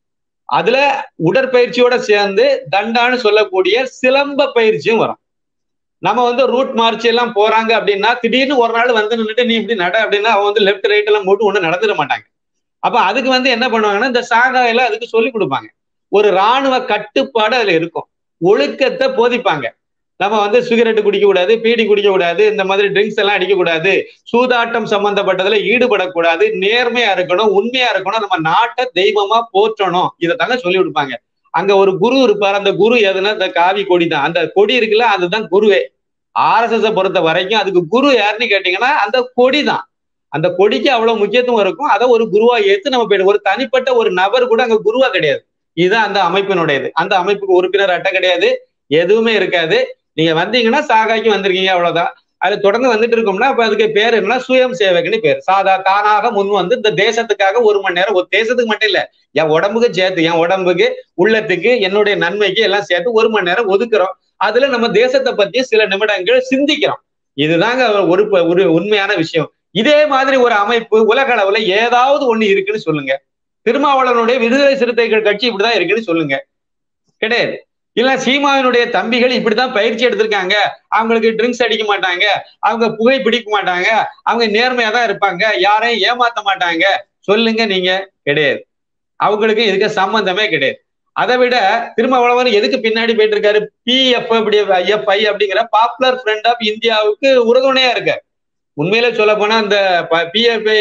அதுல உடற்பயிற்சியோட சேர்ந்து தண்டான்னு சொல்லக்கூடிய சிலம்ப பயிற்சியும் வரும் நம்ம வந்து ரூட் மார்ச் எல்லாம் போறாங்க அப்படின்னா திடீர்னு ஒரு நாள் வந்து நின்றுட்டு நீ இப்படி நட அப்படின்னா அவன் வந்து லெஃப்ட் ரைட் எல்லாம் போட்டு ஒன்றும் நடந்துட மாட்டாங்க அப்ப அதுக்கு வந்து என்ன பண்ணுவாங்கன்னா இந்த சாகாயில அதுக்கு சொல்லி கொடுப்பாங்க ஒரு ராணுவ கட்டுப்பாடு அதுல இருக்கும் ஒழுக்கத்தை போதிப்பாங்க நம்ம வந்து சிகரெட் குடிக்க கூடாது பீடி குடிக்க கூடாது இந்த மாதிரி ட்ரிங்க்ஸ் எல்லாம் அடிக்க கூடாது சூதாட்டம் சம்பந்தப்பட்டதுல ஈடுபடக்கூடாது நேர்மையா இருக்கணும் உண்மையா இருக்கணும் நம்ம நாட்டை தெய்வமா போற்றணும் இதை தாங்க சொல்லி கொடுப்பாங்க அங்க ஒரு குரு இருப்பார் அந்த குரு எதுனா இந்த காவி கொடி தான் அந்த கொடி இருக்குல்ல அதுதான் குருவே ஆர்எஸ்எஸ் பொறுத்த வரைக்கும் அதுக்கு குரு யாருன்னு கேட்டீங்கன்னா அந்த கொடி தான் அந்த கொடிக்கு அவ்வளவு முக்கியத்துவம் இருக்கும் அதை ஒரு குருவா ஏத்து நம்ம போயிடும் ஒரு தனிப்பட்ட ஒரு நபர் கூட அங்க குருவா கிடையாது இதுதான் அந்த அமைப்பினுடையது அந்த அமைப்புக்கு உறுப்பினர் அட்டை கிடையாது எதுவுமே இருக்காது நீங்க வந்தீங்கன்னா சாகாய்க்கு வந்திருக்கீங்க அவ்வளவுதான் அது தொடர்ந்து வந்துட்டு இருக்கோம்னா அப்ப அதுக்கு பேர் என்ன சுயம் சேவகன்னு பேர் சாதா தானாக முன் வந்து இந்த தேசத்துக்காக ஒரு மணி நேரம் ஒரு தேசத்துக்கு மட்டும் இல்ல என் உடம்புக்கு சேர்த்து என் உடம்புக்கு உள்ளத்துக்கு என்னுடைய நன்மைக்கு எல்லாம் சேர்த்து ஒரு மணி நேரம் ஒதுக்குறோம் அதுல நம்ம தேசத்தை பத்தி சில நிமிடங்கள் சிந்திக்கிறோம் இதுதாங்க ஒரு ஒரு உண்மையான விஷயம் இதே மாதிரி ஒரு அமைப்பு உலக அளவுல ஏதாவது ஒண்ணு இருக்குன்னு சொல்லுங்க திருமாவளவனுடைய விடுதலை சிறுத்தைகள் கட்சி இப்படிதான் இருக்குன்னு சொல்லுங்க கிடையாது இல்ல சீமாவினுடைய தம்பிகள் இப்படிதான் பயிற்சி எடுத்திருக்காங்க அவங்களுக்கு ட்ரிங்க்ஸ் அடிக்க மாட்டாங்க அவங்க புகை பிடிக்க மாட்டாங்க அவங்க நேர்மையா தான் இருப்பாங்க யாரையும் ஏமாத்த மாட்டாங்க சொல்லுங்க நீங்க கிடையாது அவங்களுக்கு இதுக்கு சம்பந்தமே கிடையாது அதை விட திருமாவளவன் எதுக்கு பின்னாடி போயிட்டு இருக்காரு பிஎஃப் அப்படி எஃப்ஐ அப்படிங்கிற பாப்புலர் ஃப்ரண்ட் ஆஃப் இந்தியாவுக்கு உறுதுணையா இருக்காரு உண்மையில சொல்ல போனா அந்த பிஎஃப்ஐ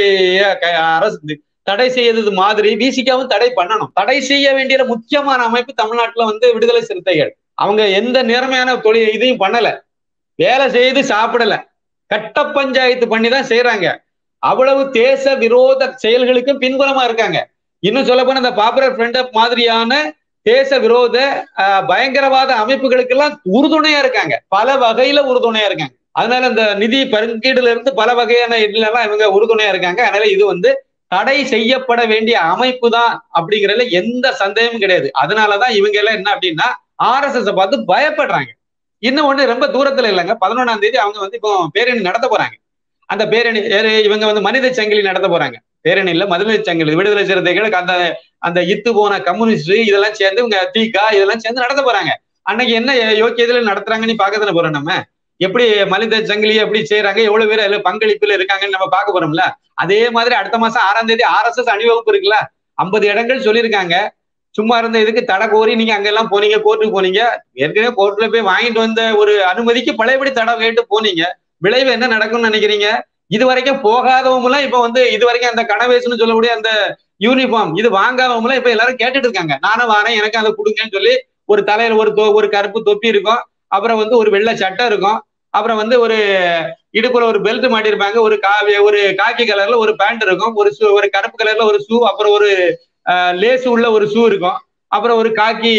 அரசு தடை செய்யறது மாதிரி விசிகாவும் தடை பண்ணணும் தடை செய்ய வேண்டிய முக்கியமான அமைப்பு தமிழ்நாட்டுல வந்து விடுதலை சிறுத்தைகள் அவங்க எந்த நேர்மையான தொழில் இதையும் பண்ணல வேலை செய்து சாப்பிடல கட்ட பஞ்சாயத்து பண்ணி தான் செய்யறாங்க அவ்வளவு தேச விரோத செயல்களுக்கும் பின்புலமா இருக்காங்க இன்னும் சொல்ல போனா இந்த பாப்புலர் ஃப்ரண்ட் ஆஃப் மாதிரியான தேச விரோத பயங்கரவாத அமைப்புகளுக்கு எல்லாம் உறுதுணையா இருக்காங்க பல வகையில உறுதுணையா இருக்காங்க அதனால இந்த நிதி பங்கீடுல இருந்து பல வகையான இதுல இவங்க உறுதுணையா இருக்காங்க அதனால இது வந்து தடை செய்யப்பட வேண்டிய அமைப்பு தான் அப்படிங்கறதுல எந்த சந்தேகமும் கிடையாது அதனாலதான் இவங்க எல்லாம் என்ன அப்படின்னா ஆர் எஸ் எஸ் பார்த்து பயப்படுறாங்க இன்னும் ஒண்ணு ரொம்ப தூரத்துல இல்லைங்க பதினொன்னாம் தேதி அவங்க வந்து இப்போ பேரணி நடத்த போறாங்க அந்த பேரணி இவங்க வந்து மனித சங்கிலி நடத்த போறாங்க பேரணி இல்ல மனித சங்கிலி விடுதலை சிறுத்தைகளுக்கு அந்த அந்த இத்து போன கம்யூனிஸ்ட் இதெல்லாம் சேர்ந்து இவங்க தீகா இதெல்லாம் சேர்ந்து நடத்த போறாங்க அன்னைக்கு என்ன யோக்கியத்துல நடத்துறாங்கன்னு பாக்கதானே போறோம் நம்ம எப்படி மனித சங்கிலி எப்படி செய்யறாங்க எவ்வளவு பேர் அதுல பங்களிப்புல இருக்காங்கன்னு நம்ம பார்க்க போறோம்ல அதே மாதிரி அடுத்த மாசம் ஆறாம் தேதி ஆர் எஸ் எஸ் அணிவகுப்பு இருக்குல்ல ஐம்பது இடங்கள் சொல்லியிருக்காங்க சும்மா இருந்த இதுக்கு தடை கோரி நீங்க அங்கெல்லாம் போனீங்க கோர்ட்டுக்கு போனீங்க ஏற்கனவே கோர்ட்ல போய் வாங்கிட்டு வந்த ஒரு அனுமதிக்கு பழையபடி தடை கேட்டு போனீங்க விளைவு என்ன நடக்கும்னு நினைக்கிறீங்க இது வரைக்கும் போகாதவங்க எல்லாம் இப்ப வந்து இது வரைக்கும் அந்த கனவேசுன்னு சொல்லக்கூடிய அந்த யூனிஃபார்ம் இது வாங்காதவங்க எல்லாம் இப்ப எல்லாரும் கேட்டுட்டு இருக்காங்க நானும் வரேன் எனக்கு அதை கொடுங்கன்னு சொல்லி ஒரு தலையில ஒரு ஒரு கருப்பு தொப்பி இருக்கும் அப்புறம் வந்து ஒரு வெள்ளை சட்டை இருக்கும் அப்புறம் வந்து ஒரு இடுப்புல ஒரு பெல்ட் மாட்டிருப்பாங்க ஒரு காவி ஒரு காக்கி கலர்ல ஒரு பேண்ட் இருக்கும் ஒரு ஷூ ஒரு கருப்பு கலர்ல ஒரு ஷூ அப்புறம் ஒரு லேஸ் உள்ள ஒரு ஷூ இருக்கும் அப்புறம் ஒரு காக்கி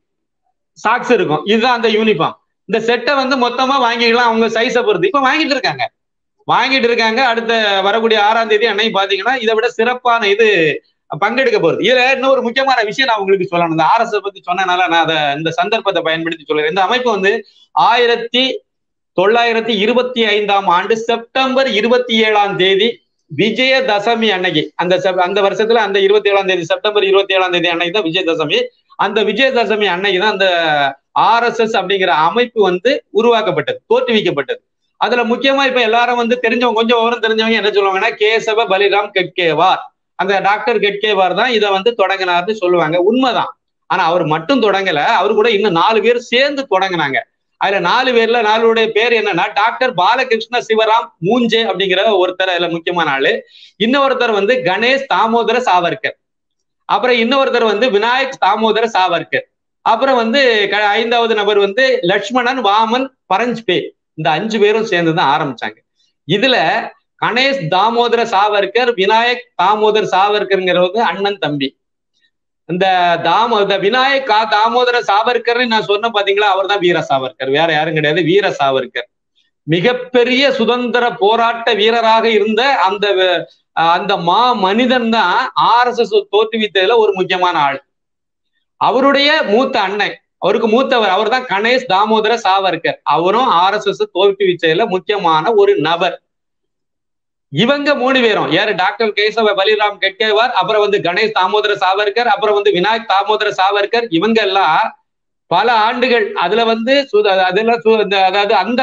சாக்ஸ் இருக்கும் இதுதான் அந்த யூனிஃபார்ம் இந்த செட்டை வந்து மொத்தமா வாங்கிக்கலாம் அவங்க சைஸை பொறுத்து இப்ப வாங்கிட்டு இருக்காங்க வாங்கிட்டு இருக்காங்க அடுத்த வரக்கூடிய ஆறாம் தேதி அன்னைக்கு பாத்தீங்கன்னா இதை விட சிறப்பான இது பங்கெடுக்க போறது இதுல இன்னொரு முக்கியமான விஷயம் நான் உங்களுக்கு சொல்லணும் இந்த ஆர்எஸ் பத்தி சொன்னனால நான் அதை இந்த சந்தர்ப்பத்தை பயன்படுத்தி சொல்றேன் இந்த அமைப்பு வந்து ஆயிரத்தி தொள்ளாயிரத்தி இருபத்தி ஐந்தாம் ஆண்டு செப்டம்பர் இருபத்தி ஏழாம் தேதி விஜயதசமி அன்னைக்கு அந்த அந்த வருஷத்துல அந்த இருபத்தி ஏழாம் தேதி செப்டம்பர் இருபத்தி ஏழாம் தேதி அன்னைக்கு தான் விஜயதசமி அந்த விஜயதசமி அன்னைக்கு தான் அந்த ஆர் எஸ் எஸ் அப்படிங்கிற அமைப்பு வந்து உருவாக்கப்பட்டது தோற்றுவிக்கப்பட்டது அதுல முக்கியமா இப்ப எல்லாரும் வந்து தெரிஞ்சவங்க கொஞ்சம் விவரம் தெரிஞ்சவங்க என்ன சொல்லுவாங்கன்னா கேசவ பலிராம் கெட்கேவார் அந்த டாக்டர் கெட்கேவார் தான் இதை வந்து தொடங்கினார்னு சொல்லுவாங்க உண்மைதான் ஆனா அவர் மட்டும் தொடங்கல அவர் கூட இன்னும் நாலு பேர் சேர்ந்து தொடங்கினாங்க அதுல நாலு பேர்ல நாலுடைய பேர் என்னன்னா டாக்டர் பாலகிருஷ்ண சிவராம் மூஞ்சே அப்படிங்கிற ஒருத்தர் அதுல முக்கியமான ஆளு இன்னொருத்தர் வந்து கணேஷ் தாமோதர சாவர்கர் அப்புறம் இன்னொருத்தர் வந்து விநாயக் தாமோதர சாவர்கர் அப்புறம் வந்து ஐந்தாவது நபர் வந்து லட்சுமணன் வாமன் பரஞ்ச்பே இந்த அஞ்சு பேரும் சேர்ந்து தான் ஆரம்பிச்சாங்க இதுல கணேஷ் தாமோதர சாவர்கர் விநாயக் தாமோதர் சாவர்கர்ங்கிறவங்க அண்ணன் தம்பி இந்த தாம இந்த விநாயக் கா தாமோதர சாவர்கர்னு நான் சொன்ன பாத்தீங்களா அவர் தான் வீர சாவர்கர் வேற யாரும் கிடையாது வீர சாவர்கர் மிகப்பெரிய சுதந்திர போராட்ட வீரராக இருந்த அந்த அந்த மா மனிதன் தான் ஆர் எஸ் எஸ் தோற்றுவித்ததுல ஒரு முக்கியமான ஆள் அவருடைய மூத்த அண்ணன் அவருக்கு மூத்தவர் அவர் தான் கணேஷ் தாமோதர சாவர்கர் அவரும் ஆர் எஸ் எஸ் தோற்றுவிச்சதுல முக்கியமான ஒரு நபர் இவங்க மூணு பேரும் யாரு டாக்டர் கேசவ பலிராம் கெட்கேவார் அப்புறம் வந்து கணேஷ் தாமோதர சாவர்கர் அப்புறம் வந்து விநாயக் தாமோதர சாவர்கர் இவங்க எல்லாம் பல ஆண்டுகள் அதுல வந்து அதுல அதாவது அந்த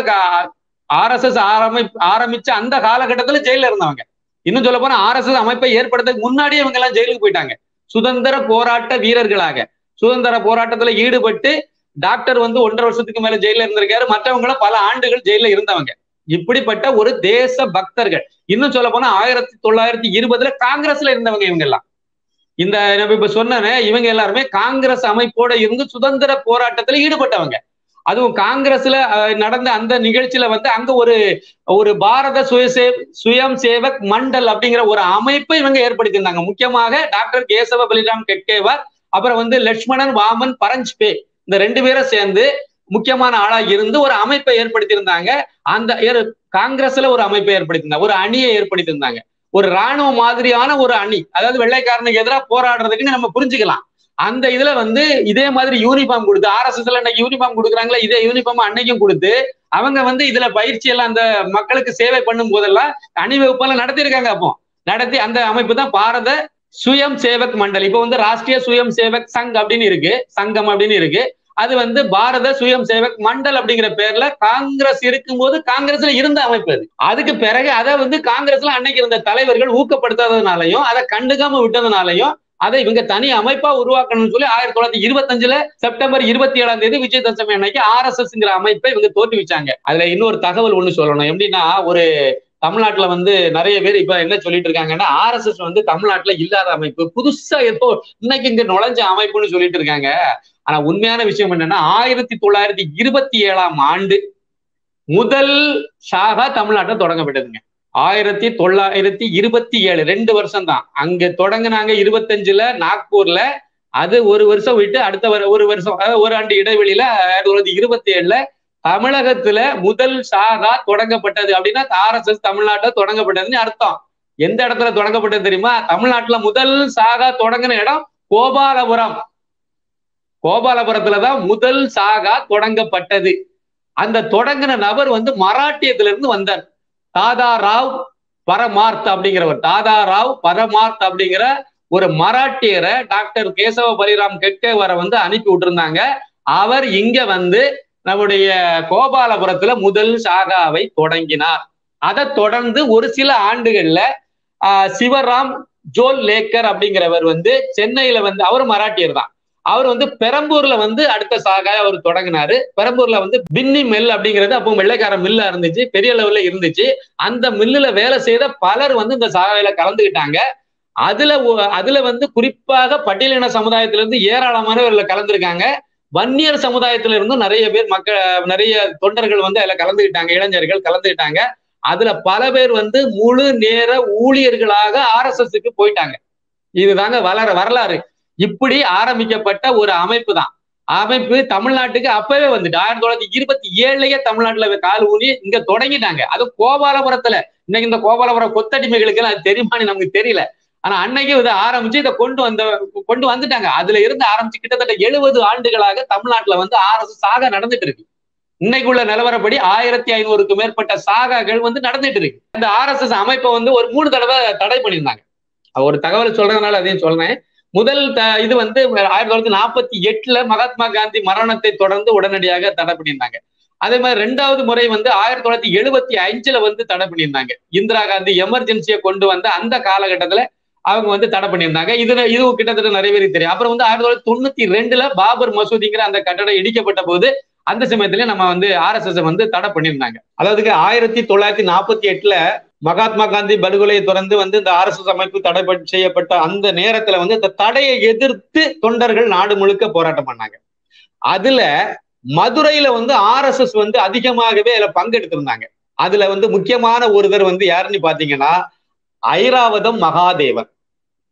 ஆர் எஸ் எஸ் ஆரம்பி ஆரம்பிச்ச அந்த காலகட்டத்துல ஜெயில இருந்தவங்க இன்னும் சொல்ல போனா ஆர் எஸ் எஸ் அமைப்பை ஏற்படுத்த முன்னாடியே இவங்க எல்லாம் ஜெயிலுக்கு போயிட்டாங்க சுதந்திர போராட்ட வீரர்களாக சுதந்திர போராட்டத்துல ஈடுபட்டு டாக்டர் வந்து ஒன்றரை வருஷத்துக்கு மேல ஜெயில இருந்திருக்காரு மற்றவங்கள பல ஆண்டுகள் ஜெயில இருந்தவங்க இப்படிப்பட்ட ஒரு தேச பக்தர்கள் இன்னும் சொல்ல போனா ஆயிரத்தி தொள்ளாயிரத்தி இருபதுல காங்கிரஸ்ல இருந்தவங்க இவங்க எல்லாம் இந்த இப்ப சொன்னேன் இவங்க எல்லாருமே காங்கிரஸ் அமைப்போட இருந்து சுதந்திர போராட்டத்துல ஈடுபட்டவங்க அதுவும் காங்கிரஸ்ல நடந்த அந்த நிகழ்ச்சியில வந்து அங்க ஒரு ஒரு பாரத சுயசே சுயம் சேவக் மண்டல் அப்படிங்கிற ஒரு அமைப்பை இவங்க ஏற்படுத்தியிருந்தாங்க முக்கியமாக டாக்டர் கேசவ பலிராம் கெட்கேவார் அப்புறம் வந்து லட்சுமணன் வாமன் பரஞ்ச்பே இந்த ரெண்டு பேரும் சேர்ந்து முக்கியமான ஆளா இருந்து ஒரு அமைப்பை ஏற்படுத்தியிருந்தாங்க அந்த காங்கிரஸ்ல ஒரு அமைப்பை ஏற்படுத்தியிருந்தாங்க ஒரு அணியை ஏற்படுத்தியிருந்தாங்க ஒரு ராணுவ மாதிரியான ஒரு அணி அதாவது வெள்ளைக்காரனுக்கு எதிராக போராடுறதுக்குன்னு நம்ம புரிஞ்சுக்கலாம் அந்த இதுல வந்து இதே மாதிரி யூனிஃபார்ம் கொடுத்து ஆர் எஸ் எஸ்ல இன்னைக்கு யூனிஃபார்ம் கொடுக்குறாங்களா இதே யூனிஃபார்ம் அன்னைக்கும் கொடுத்து அவங்க வந்து இதுல பயிற்சி எல்லாம் அந்த மக்களுக்கு சேவை பண்ணும் போதெல்லாம் அணிவகுப்பெல்லாம் நடத்தியிருக்காங்க அப்போ நடத்தி அந்த அமைப்பு தான் பாரத சுயம் சேவக் மண்டல் இப்ப வந்து ராஷ்டிரிய சுயம் சேவக் சங் அப்படின்னு இருக்கு சங்கம் அப்படின்னு இருக்கு அது வந்து பாரத சுயம் சேவக் மண்டல் அப்படிங்கிற பேர்ல காங்கிரஸ் இருக்கும்போது காங்கிரஸ்ல இருந்த அமைப்பு அது அதுக்கு பிறகு அதை வந்து காங்கிரஸ்ல அன்னைக்கு இருந்த தலைவர்கள் ஊக்கப்படுத்தாததுனாலையும் அதை கண்டுக்காம விட்டதுனாலையும் அதை இவங்க தனி அமைப்பா உருவாக்கணும்னு சொல்லி ஆயிரத்தி தொள்ளாயிரத்தி இருபத்தஞ்சுல செப்டம்பர் இருபத்தி ஏழாம் தேதி விஜயதசமி அன்னைக்கு ஆர் எஸ் எஸ்ங்கிற அமைப்பை இவங்க தோற்றுவிச்சாங்க அதுல இன்னொரு தகவல் ஒண்ணு சொல்லணும் எப்படின்னா ஒரு தமிழ்நாட்டுல வந்து நிறைய பேர் இப்ப என்ன சொல்லிட்டு இருக்காங்கன்னா ஆர் எஸ் எஸ் வந்து தமிழ்நாட்டுல இல்லாத அமைப்பு புதுசா எப்போ இன்னைக்கு இங்க நுழைஞ்ச அமைப்புன்னு சொல்லிட்டு இருக்காங்க ஆனா உண்மையான விஷயம் என்னன்னா ஆயிரத்தி தொள்ளாயிரத்தி இருபத்தி ஏழாம் ஆண்டு முதல் ஷாகா தமிழ்நாட்டை தொடங்கப்பட்டதுங்க ஆயிரத்தி தொள்ளாயிரத்தி இருபத்தி ஏழு ரெண்டு வருஷம் தான் அங்க தொடங்கினாங்க இருபத்தஞ்சுல நாக்பூர்ல அது ஒரு வருஷம் விட்டு அடுத்த ஒரு வருஷம் அதாவது ஒரு ஆண்டு இடைவெளியில ஆயிரத்தி தொள்ளாயிரத்தி இருபத்தி ஏழுல தமிழகத்துல முதல் ஷாகா தொடங்கப்பட்டது அப்படின்னா ஆர் எஸ் எஸ் தமிழ்நாட்டை தொடங்கப்பட்டதுன்னு அர்த்தம் எந்த இடத்துல தொடங்கப்பட்டது தெரியுமா தமிழ்நாட்டுல முதல் சாகா தொடங்கின இடம் கோபாலபுரம் கோபாலபுரத்துலதான் முதல் சாகா தொடங்கப்பட்டது அந்த தொடங்கின நபர் வந்து மராட்டியத்துல இருந்து வந்தார் தாதா ராவ் பரமார்த் அப்படிங்கிறவர் தாதா ராவ் பரமார்த் அப்படிங்கிற ஒரு மராட்டியரை டாக்டர் கேசவ பலிராம் கெட்கேவரை வந்து அனுப்பி விட்டுருந்தாங்க அவர் இங்க வந்து நம்முடைய கோபாலபுரத்துல முதல் சாகாவை தொடங்கினார் அதை தொடர்ந்து ஒரு சில ஆண்டுகள்ல ஆஹ் சிவராம் ஜோல் லேக்கர் அப்படிங்கிறவர் வந்து சென்னையில வந்து அவர் மராட்டியர் தான் அவர் வந்து பெரம்பூர்ல வந்து அடுத்த சாகா அவர் தொடங்கினாரு பெரம்பூர்ல வந்து பின்னி மில் அப்படிங்கிறது அப்போ வெள்ளைக்கார மில்லா இருந்துச்சு பெரிய லெவல்ல இருந்துச்சு அந்த மில்லுல வேலை செய்த பலர் வந்து இந்த சாகாவில கலந்துக்கிட்டாங்க அதுல அதுல வந்து குறிப்பாக பட்டியலின சமுதாயத்திலிருந்து ஏராளமானவர்கள் கலந்துருக்காங்க வன்னியர் சமுதாயத்துல இருந்தும் நிறைய பேர் மக்கள் நிறைய தொண்டர்கள் வந்து அதுல கலந்துக்கிட்டாங்க இளைஞர்கள் கலந்துக்கிட்டாங்க அதுல பல பேர் வந்து முழு நேர ஊழியர்களாக ஆர் எஸ் எஸ்க்கு போயிட்டாங்க இதுதாங்க வளர வரலாறு இப்படி ஆரம்பிக்கப்பட்ட ஒரு அமைப்பு தான் அமைப்பு தமிழ்நாட்டுக்கு அப்பவே வந்துட்டு ஆயிரத்தி தொள்ளாயிரத்தி இருபத்தி ஏழுலயே தமிழ்நாட்டுல கால் ஊனி இங்க தொடங்கிட்டாங்க அது கோபாலபுரத்துல இன்னைக்கு இந்த கோபாலபுரம் கொத்தடிமைகளுக்கு எல்லாம் அது தெரியுமான்னு நமக்கு தெரியல ஆனா அன்னைக்கு இதை ஆரம்பிச்சு இதை கொண்டு வந்த கொண்டு வந்துட்டாங்க அதுல இருந்து ஆரம்பிச்சு கிட்டத்தட்ட எழுபது ஆண்டுகளாக தமிழ்நாட்டுல வந்து ஆர் எஸ் சாகா நடந்துட்டு இருக்கு இன்னைக்குள்ள நிலவரப்படி ஆயிரத்தி ஐநூறுக்கு மேற்பட்ட சாகாக்கள் வந்து நடந்துட்டு இருக்கு இந்த ஆர் எஸ் எஸ் அமைப்பை வந்து ஒரு மூணு தடவை தடை பண்ணியிருந்தாங்க ஒரு தகவல் சொல்றதுனால அதையும் சொல்றேன் முதல் த இது வந்து ஆயிரத்தி தொள்ளாயிரத்தி நாற்பத்தி எட்டுல மகாத்மா காந்தி மரணத்தை தொடர்ந்து உடனடியாக தடை பண்ணியிருந்தாங்க அதே மாதிரி ரெண்டாவது முறை வந்து ஆயிரத்தி தொள்ளாயிரத்தி எழுபத்தி அஞ்சுல வந்து தடை பண்ணியிருந்தாங்க இந்திரா காந்தி எமர்ஜென்சியை கொண்டு வந்த அந்த காலகட்டத்துல அவங்க வந்து தடை பண்ணியிருந்தாங்க இதுல இது கிட்டத்தட்ட நிறைய பேருக்கு தெரியும் அப்புறம் வந்து ஆயிரத்தி தொள்ளாயிரத்தி தொண்ணூத்தி ரெண்டுல பாபர் மசூதிங்கிற அந்த கட்டடம் இடிக்கப்பட்ட போது அந்த சமயத்துல நம்ம வந்து ஆர் எஸ் எஸ் வந்து தடை பண்ணியிருந்தாங்க அதாவது ஆயிரத்தி தொள்ளாயிரத்தி நாற்பத்தி எட்டுல மகாத்மா காந்தி படுகொலையை தொடர்ந்து வந்து இந்த ஆர் எஸ் எஸ் அமைப்பு தடை செய்யப்பட்ட அந்த நேரத்துல வந்து இந்த தடையை எதிர்த்து தொண்டர்கள் நாடு முழுக்க போராட்டம் பண்ணாங்க அதுல மதுரையில வந்து ஆர் எஸ் எஸ் வந்து அதிகமாகவே அதுல பங்கெடுத்திருந்தாங்க அதுல வந்து முக்கியமான ஒருவர் வந்து யாருன்னு பாத்தீங்கன்னா ஐராவதம் மகாதேவன்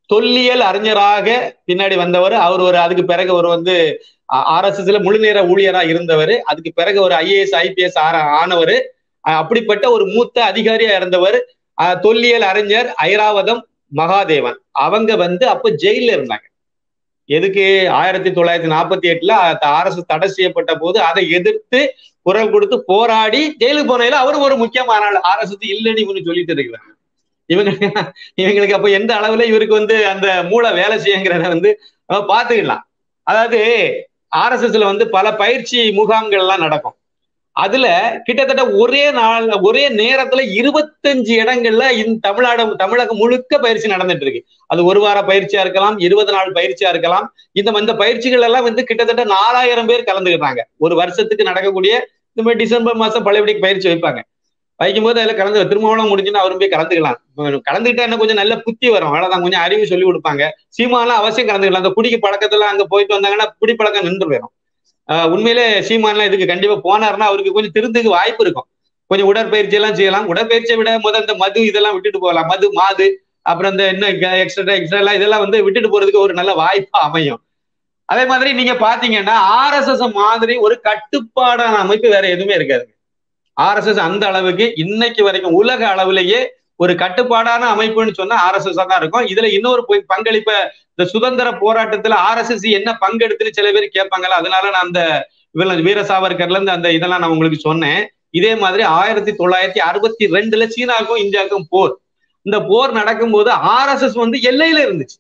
தொல்லியல் அறிஞராக பின்னாடி வந்தவர் அவர் ஒரு அதுக்கு பிறகு ஒரு வந்து ஆர் எஸ் எஸ்ல முழு நேர ஊழியரா இருந்தவர் அதுக்கு பிறகு ஒரு ஐஏஎஸ் ஐபிஎஸ் ஆனவர் அப்படிப்பட்ட ஒரு மூத்த அதிகாரியா இருந்தவர் தொல்லியல் அறிஞர் ஐராவதம் மகாதேவன் அவங்க வந்து அப்ப ஜெயில இருந்தாங்க எதுக்கு ஆயிரத்தி தொள்ளாயிரத்தி நாற்பத்தி எட்டுல ஆர் எஸ் தடை செய்யப்பட்ட போது அதை எதிர்த்து குரல் கொடுத்து போராடி ஜெயிலுக்கு போனதுல அவரும் ஒரு முக்கியமான ஆள் ஆர் எஸ் எஸ் இல்லைன்னு இவங்க சொல்லிட்டு இருக்கிறாங்க இவங்க இவங்களுக்கு அப்ப எந்த அளவுல இவருக்கு வந்து அந்த மூளை வேலை செய்யுங்கிறத வந்து பாத்துக்கலாம் அதாவது ஆர் எஸ் எஸ்ல வந்து பல பயிற்சி முகாம்கள் எல்லாம் நடக்கும் அதுல கிட்டத்தட்ட ஒரே நாள் ஒரே நேரத்துல இருபத்தஞ்சு இடங்கள்ல இந்த தமிழ்நாடு தமிழகம் முழுக்க பயிற்சி நடந்துட்டு இருக்கு அது ஒரு வார பயிற்சியா இருக்கலாம் இருபது நாள் பயிற்சியா இருக்கலாம் இந்த இந்த பயிற்சிகள் எல்லாம் வந்து கிட்டத்தட்ட நாலாயிரம் பேர் கலந்துக்கிறாங்க ஒரு வருஷத்துக்கு நடக்கக்கூடிய இந்த மாதிரி டிசம்பர் மாசம் பழையபடிக்கு பயிற்சி வைப்பாங்க வைக்கும் போது அதுல கலந்து திருமணம் முடிஞ்சுன்னா அவரும் போய் கலந்துக்கலாம் கலந்துக்கிட்டா என்ன கொஞ்சம் நல்ல புத்தி வரும் அவ்வளவுதான் கொஞ்சம் அறிவு சொல்லி கொடுப்பாங்க சீமாலாம் அவசியம் கலந்துக்கலாம் அந்த குடிக்கு பழக்கத்துல அங்க போயிட்டு வந்தாங்கன்னா குடி பழக்கம் நின்று போயிடும் உண்மையிலே சீமான்லாம் இதுக்கு கண்டிப்பா போனாருன்னா அவருக்கு கொஞ்சம் திருந்துக்கு வாய்ப்பு இருக்கும் கொஞ்சம் உடற்பயிற்சி எல்லாம் செய்யலாம் உடற்பயிற்சியை விட முதல் இந்த மது இதெல்லாம் விட்டுட்டு போகலாம் மது மாது அப்புறம் இந்த என்ன எக்ஸ்ட்ரா எக்ஸ்ட்ரா எல்லாம் இதெல்லாம் வந்து விட்டுட்டு போறதுக்கு ஒரு நல்ல வாய்ப்பா அமையும் அதே மாதிரி நீங்க பாத்தீங்கன்னா ஆர்எஸ்எஸ் மாதிரி ஒரு கட்டுப்பாடான அமைப்பு வேற எதுவுமே இருக்காது ஆர்எஸ்எஸ் அந்த அளவுக்கு இன்னைக்கு வரைக்கும் உலக அளவிலேயே ஒரு கட்டுப்பாடான அமைப்புன்னு சொன்னா ஆர்எஸ்எஸ் தான் இருக்கும் இதுல இன்னொரு பங்களிப்ப இந்த சுதந்திர போராட்டத்துல ஆர்எஸ்எஸ் என்ன பங்கெடுத்துன்னு சில பேர் கேட்பாங்கல்ல அதனால நான் அந்த வீர சாவர்கர்ல இருந்து அந்த இதெல்லாம் நான் உங்களுக்கு சொன்னேன் இதே மாதிரி ஆயிரத்தி தொள்ளாயிரத்தி அறுபத்தி ரெண்டுல சீனாவுக்கும் இந்தியாவுக்கும் போர் இந்த போர் நடக்கும்போது ஆர்எஸ்எஸ் வந்து எல்லையில இருந்துச்சு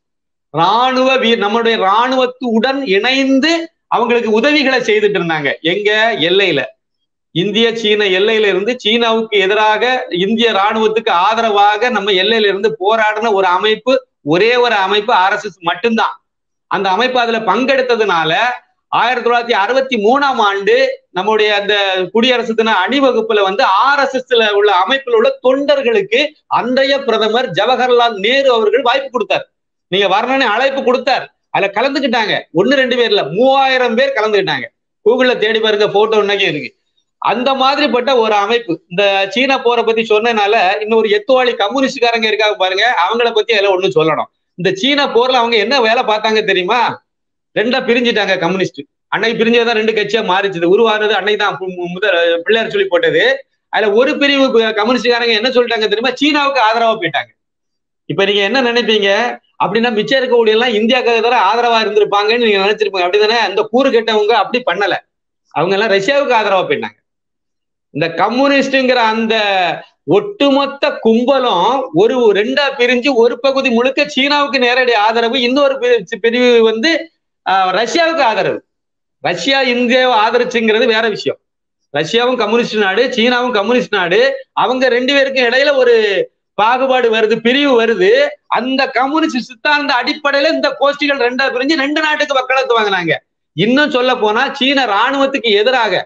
ராணுவ வீர் நம்மளுடைய ராணுவத்துடன் இணைந்து அவங்களுக்கு உதவிகளை செய்துட்டு இருந்தாங்க எங்க எல்லையில இந்திய சீன எல்லையில இருந்து சீனாவுக்கு எதிராக இந்திய ராணுவத்துக்கு ஆதரவாக நம்ம எல்லையில இருந்து போராடின ஒரு அமைப்பு ஒரே ஒரு அமைப்பு ஆர் எஸ் எஸ் மட்டும்தான் அந்த அமைப்பு அதுல பங்கெடுத்ததுனால ஆயிரத்தி தொள்ளாயிரத்தி அறுபத்தி மூணாம் ஆண்டு நம்முடைய அந்த குடியரசு தின அணிவகுப்புல வந்து ஆர் எஸ் எஸ்ல உள்ள அமைப்பில் உள்ள தொண்டர்களுக்கு அன்றைய பிரதமர் ஜவஹர்லால் நேரு அவர்கள் வாய்ப்பு கொடுத்தார் நீங்க வரணும்னு அழைப்பு கொடுத்தார் அதுல கலந்துக்கிட்டாங்க ஒன்னு ரெண்டு பேர்ல மூவாயிரம் பேர் கலந்துக்கிட்டாங்க கூகுள்ல தேடி பாருங்க போட்டோ இன்னைக்கு இருக்கு அந்த மாதிரிப்பட்ட ஒரு அமைப்பு இந்த சீனா போரை பத்தி சொன்னனால இன்னொரு எத்துவாளி கம்யூனிஸ்ட்காரங்க இருக்காங்க பாருங்க அவங்கள பத்தி அதில் ஒண்ணு சொல்லணும் இந்த சீனா போர்ல அவங்க என்ன வேலை பார்த்தாங்க தெரியுமா ரெண்டா பிரிஞ்சுட்டாங்க கம்யூனிஸ்ட் அன்னைக்கு பிரிஞ்சதான் ரெண்டு கட்சியா மாறிச்சுது உருவானது அன்னைக்கு தான் முதல் பிள்ளையார் சொல்லி போட்டது அதுல ஒரு பிரிவு கம்யூனிஸ்ட்காரங்க என்ன சொல்லிட்டாங்க தெரியுமா சீனாவுக்கு ஆதரவா போயிட்டாங்க இப்ப நீங்க என்ன நினைப்பீங்க அப்படின்னா மிச்சம் இருக்கக்கூடிய எல்லாம் இந்தியாவுக்கு தர ஆதரவா இருந்திருப்பாங்கன்னு நீங்க நினைச்சிருப்பீங்க அப்படிதானே அந்த கூறு கெட்டவங்க அப்படி பண்ணல அவங்க எல்லாம் ரஷ்யாவுக்கு ஆதரவா போயிட்டாங்க இந்த கம்யூனிஸ்ட்ங்கிற அந்த ஒட்டுமொத்த கும்பலும் ஒரு ரெண்டா பிரிஞ்சு ஒரு பகுதி முழுக்க சீனாவுக்கு நேரடி ஆதரவு இன்னொரு பிரிவு வந்து ரஷ்யாவுக்கு ஆதரவு ரஷ்யா இந்தியாவை ஆதரிச்சுங்கிறது வேற விஷயம் ரஷ்யாவும் கம்யூனிஸ்ட் நாடு சீனாவும் கம்யூனிஸ்ட் நாடு அவங்க ரெண்டு பேருக்கும் இடையில ஒரு பாகுபாடு வருது பிரிவு வருது அந்த கம்யூனிஸ்ட் சித்தாந்த அடிப்படையில இந்த கோஷ்டிகள் ரெண்டா பிரிஞ்சு ரெண்டு நாட்டுக்கு வக்காலத்து வாங்கினாங்க இன்னும் சொல்ல போனா சீன ராணுவத்துக்கு எதிராக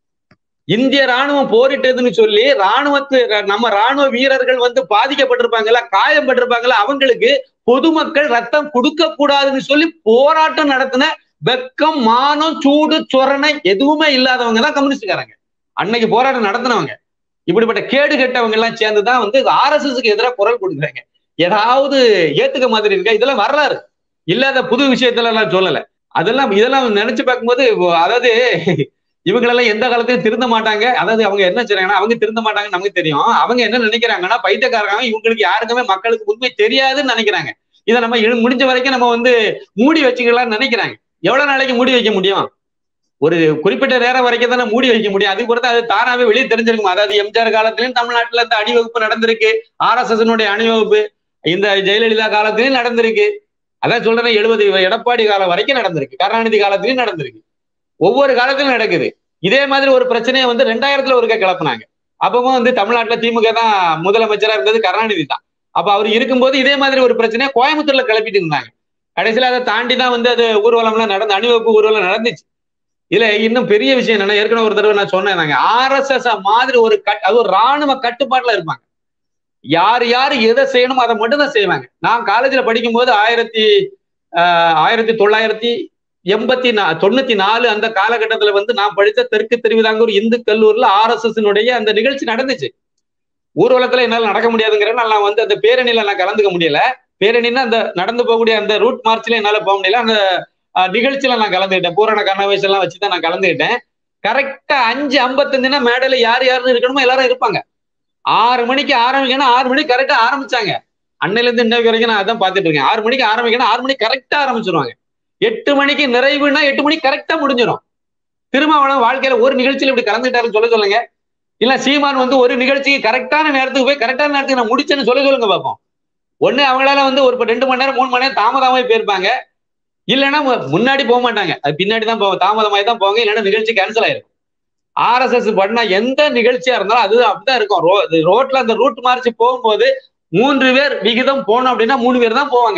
இந்திய ராணுவம் போரிட்டதுன்னு சொல்லி ராணுவத்து நம்ம ராணுவ வீரர்கள் வந்து பாதிக்கப்பட்டிருப்பாங்கல்ல காயப்பட்டிருப்பாங்கல்ல அவங்களுக்கு பொதுமக்கள் ரத்தம் கொடுக்க கூடாதுன்னு சொல்லி போராட்டம் நடத்தின வெக்கம் மானம் சூடு சொரணை எதுவுமே இல்லாதவங்க தான் கம்யூனிஸ்ட்காரங்க அன்னைக்கு போராட்டம் நடத்தினவங்க இப்படிப்பட்ட கேடு கெட்டவங்க எல்லாம் சேர்ந்துதான் வந்து ஆர் எஸ் எஸ்க்கு எதிராக குரல் கொடுக்குறாங்க ஏதாவது ஏத்துக்க மாதிரி இருக்கா இதெல்லாம் வரலாறு இல்லாத புது விஷயத்துல எல்லாம் சொல்லல அதெல்லாம் இதெல்லாம் நினைச்சு பார்க்கும்போது அதாவது இவங்களெல்லாம் எந்த காலத்தையும் திருந்த மாட்டாங்க அதாவது அவங்க என்ன செய்றாங்கன்னா அவங்க திருந்த மாட்டாங்கன்னு நமக்கு தெரியும் அவங்க என்ன நினைக்கிறாங்கன்னா பைத்தியக்காரங்க இவங்களுக்கு யாருக்குமே மக்களுக்கு உண்மை தெரியாதுன்னு நினைக்கிறாங்க இதை நம்ம முடிஞ்ச வரைக்கும் நம்ம வந்து மூடி வச்சுக்கலாம்னு நினைக்கிறாங்க எவ்வளவு நாளைக்கு மூடி வைக்க முடியும் ஒரு குறிப்பிட்ட நேரம் வரைக்கும் தானே மூடி வைக்க முடியும் அது பொறுத்து அது தானாவே வெளியே தெரிஞ்சிருக்கும் அதாவது எம்ஜிஆர் காலத்திலயும் தமிழ்நாட்டுல இந்த அணிவகுப்பு நடந்திருக்கு ஆர் எஸ் எஸ் அணிவகுப்பு இந்த ஜெயலலிதா காலத்திலயும் நடந்திருக்கு அதான் சொல்றேன் எழுபது எடப்பாடி காலம் வரைக்கும் நடந்திருக்கு கருணாநிதி காலத்திலயும் நடந்திருக்கு ஒவ்வொரு காலத்திலும் நடக்குது இதே மாதிரி ஒரு பிரச்சனையை வந்து ரெண்டாயிரத்துல ஒருக்க கிளப்புனாங்க அப்பவும் வந்து தமிழ்நாட்டுல திமுக தான் முதலமைச்சரா இருந்தது கருணாநிதி தான் அப்ப அவர் இருக்கும்போது இதே மாதிரி ஒரு பிரச்சனையை கோயம்புத்தூர்ல கிளப்பிட்டு இருந்தாங்க கடைசியில அதை தாண்டி தான் வந்து அது ஊர்வலம்லாம் நடந்து அணிவகுப்பு ஊர்வலம் நடந்துச்சு இதுல இன்னும் பெரிய விஷயம் என்னன்னா ஏற்கனவே ஒரு தடவை நான் சொன்னேன் நாங்க ஆர்எஸ்எஸ் மாதிரி ஒரு கட் அது ஒரு ராணுவ கட்டுப்பாட்டுல இருப்பாங்க யார் யார் எதை செய்யணும் அதை மட்டும் தான் செய்வாங்க நான் காலேஜ்ல படிக்கும் போது ஆயிரத்தி ஆயிரத்தி தொள்ளாயிரத்தி எண்பத்தி நா தொண்ணூத்தி நாலு அந்த காலகட்டத்துல வந்து நான் படித்த தெற்கு திருவிதாங்கூர் இந்து கல்லூரில ஆர் எஸ் எஸ் அந்த நிகழ்ச்சி நடந்துச்சு ஊர்வலத்துல என்னால நடக்க முடியாதுங்கிற நான் வந்து அந்த பேரணியில நான் கலந்துக்க முடியல பேரணின்னா அந்த நடந்து போகக்கூடிய அந்த ரூட் மார்ச்ல என்னால போக முடியல அந்த அஹ், நிகழ்ச்சியில நான் கலந்துக்கிட்டேன் பூரண கண்ணவேஷம் எல்லாம் வச்சு தான் நான் கலந்துக்கிட்டேன் கரெக்டா அஞ்சு ஐம்பத்தஞ்சுனா மேடையில யார் யாருன்னு இருக்கணுமோ எல்லாரும் இருப்பாங்க ஆறு மணிக்கு ஆரம்பிக்கணும் ஆறு மணிக்கு கரெக்டா ஆரம்பிச்சாங்க அன்னையில இருந்து இன்னைக்கு வரைக்கும் நான் அதான் பார்த்துட்டு இருக்கேன் ஆறு மணிக்கு ஆரம்பிக்கணும் ஆறு மணிக்கு கரெக்டா ஆரம்பிச்சிருவாங்க எட்டு மணிக்கு நிறைவுனா எட்டு மணிக்கு கரெக்டா முடிஞ்சிடும் திருமாவளவன் வாழ்க்கையில ஒரு நிகழ்ச்சியில இப்படி கலந்துட்டாருன்னு சொல்ல சொல்லுங்க இல்ல சீமான் வந்து ஒரு நிகழ்ச்சிக்கு கரெக்டான நேரத்துக்கு போய் கரெக்டான நேரத்துக்கு நான் முடிச்சேன்னு சொல்ல சொல்லுங்க பார்ப்போம் ஒண்ணு அவங்களால வந்து ஒரு இப்ப ரெண்டு மணி நேரம் மூணு மணி நேரம் தாமதமாவே போயிருப்பாங்க இல்லைன்னா மு- முன்னாடி போக மாட்டாங்க அது பின்னாடி தான் போவாங்க தாமதமாயி தான் போவாங்க இல்லைன்னா நிகழ்ச்சி கேன்சல் ஆயிருக்கும் ஆர்எஸ்எஸ் பண்ணா எந்த நிகழ்ச்சியா இருந்தாலும் அது அப்படிதான் இருக்கும் ரோ இது ரோட்ல அந்த ரூட் மார்ச் போகும்போது மூன்று பேர் விகிதம் போனோம் அப்படின்னா மூணு பேர் தான் போவாங்க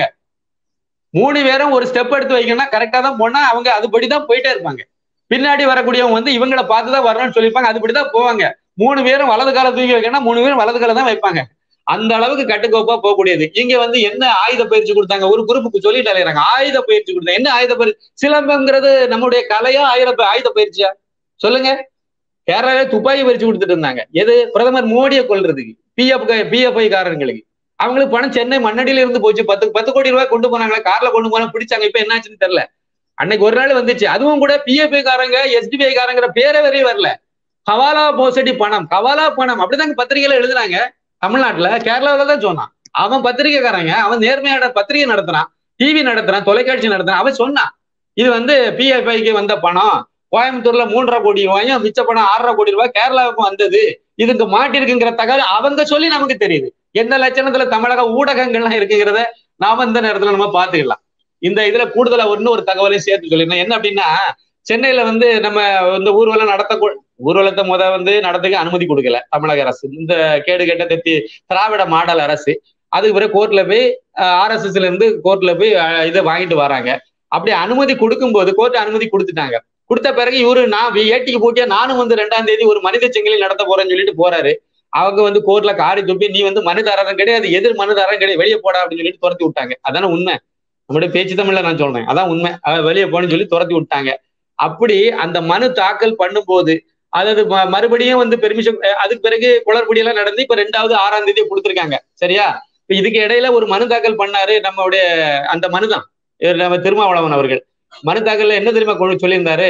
மூணு பேரும் ஒரு ஸ்டெப் எடுத்து வைக்கணும்னா கரெக்டா தான் போனா அவங்க அதுபடி தான் போயிட்டே இருப்பாங்க பின்னாடி வரக்கூடியவங்க வந்து இவங்கள பார்த்து தான் வரணும்னு சொல்லியிருப்பாங்க அதுபடி தான் போவாங்க மூணு பேரும் வலது கால தூக்கி வைக்கணும்னா மூணு பேரும் வலது கால தான் வைப்பாங்க அந்த அளவுக்கு கட்டுக்கோப்பா போகக்கூடியது இங்க வந்து என்ன ஆயுத பயிற்சி கொடுத்தாங்க ஒரு குரூப்புக்கு சொல்லிட்டு அலையறாங்க ஆயுத பயிற்சி கொடுத்தாங்க என்ன ஆயுத பயிற்சி சிலம்பங்கிறது நம்முடைய கலையா ஆயுத ஆயுத பயிற்சியா சொல்லுங்க கேரளாவே துப்பாக்கி பயிற்சி கொடுத்துட்டு இருந்தாங்க எது பிரதமர் மோடியை கொல்றதுக்கு பிஎஃப் பிஎஃப்ஐ காரங்களுக்கு அவங்களுக்கு பணம் சென்னை மண்ணடியில இருந்து போச்சு பத்து பத்து கோடி ரூபாய் கொண்டு போனாங்களா கார்ல கொண்டு போனா பிடிச்சாங்க இப்ப என்னாச்சுன்னு தெரியல அன்னைக்கு ஒரு நாள் வந்துச்சு அதுவும் கூட பிஎஃப்ஐ காரங்க எஸ்டிபிஐ காரங்கிற பேரே வரையே வரல ஹவாலா மோசடி பணம் ஹவாலா பணம் அப்படிதாங்க பத்திரிகையில எழுதுனாங்க தமிழ்நாட்டுல கேரளாவில தான் சொன்னான் அவன் பத்திரிகைக்காரங்க அவன் நேர்மையான பத்திரிகை நடத்துறான் டிவி நடத்துறான் தொலைக்காட்சி நடத்துறான் அவன் சொன்னான் இது வந்து பிஎஃப்ஐக்கு வந்த பணம் கோயம்புத்தூர்ல மூன்றரை கோடி ரூபாயும் மிச்ச பணம் ஆறரை கோடி ரூபாய் கேரளாவுக்கு வந்தது இதுக்கு மாட்டிருக்குங்கிற தகவல் அவங்க சொல்லி நமக்கு தெரியுது எந்த லட்சணத்துல தமிழக ஊடகங்கள்லாம் இருக்குங்கிறத நாம இந்த நேரத்துல நம்ம பாத்துக்கலாம் இந்த இதுல கூடுதலா ஒண்ணு ஒரு தகவலையும் சேர்த்து சொல்லிருந்தேன் என்ன அப்படின்னா சென்னையில வந்து நம்ம இந்த ஊர்வலம் நடத்த ஊர்வலத்தை முத வந்து நடத்துக்க அனுமதி கொடுக்கல தமிழக அரசு இந்த கேடு கெட்ட தெத்தி திராவிட மாடல் அரசு அதுக்கு பிறகு கோர்ட்ல போய் ஆர்எஸ்எஸ்ல இருந்து கோர்ட்ல போய் அஹ், இதை வாங்கிட்டு வராங்க அப்படி அனுமதி கொடுக்கும்போது கோர்ட் அனுமதி கொடுத்துட்டாங்க கொடுத்த பிறகு இவரு நான் ஏட்டிக்கு போட்டியா நானும் வந்து ரெண்டாம் தேதி ஒரு மனித செங்கிலி நடத்த போறேன்னு சொல்லிட்டு போறாரு அவங்க வந்து கோர்ட்ல காரி துப்பி நீ வந்து மனுதாரரும் கிடையாது எதிர் மனுதாரரும் கிடையாது வெளியே போடா அப்படின்னு சொல்லிட்டு துரத்தி விட்டாங்க அதானே உண்மை நம்முடைய பேச்சு தமிழ்ல நான் சொல்றேன் அதான் உண்மை அவ வெளியே போன்னு சொல்லி துரத்தி விட்டாங்க அப்படி அந்த மனு தாக்கல் பண்ணும்போது அதாவது ம- மறுபடியும் வந்து பெர்மிஷன் அதுக்கு பிறகு குளறுபடி எல்லாம் நடந்து இப்ப ரெண்டாவது ஆறாம் தேதி கொடுத்துருக்காங்க சரியா இப்ப இதுக்கு இடையில ஒரு மனு தாக்கல் பண்ணாரு நம்மளுடைய அந்த மனுதான் இவர் நம்ம திருமாவளவன் அவர்கள் மனு தாக்கல்ல என்ன தெரியுமா கொண்டு சொல்லியிருந்தாரு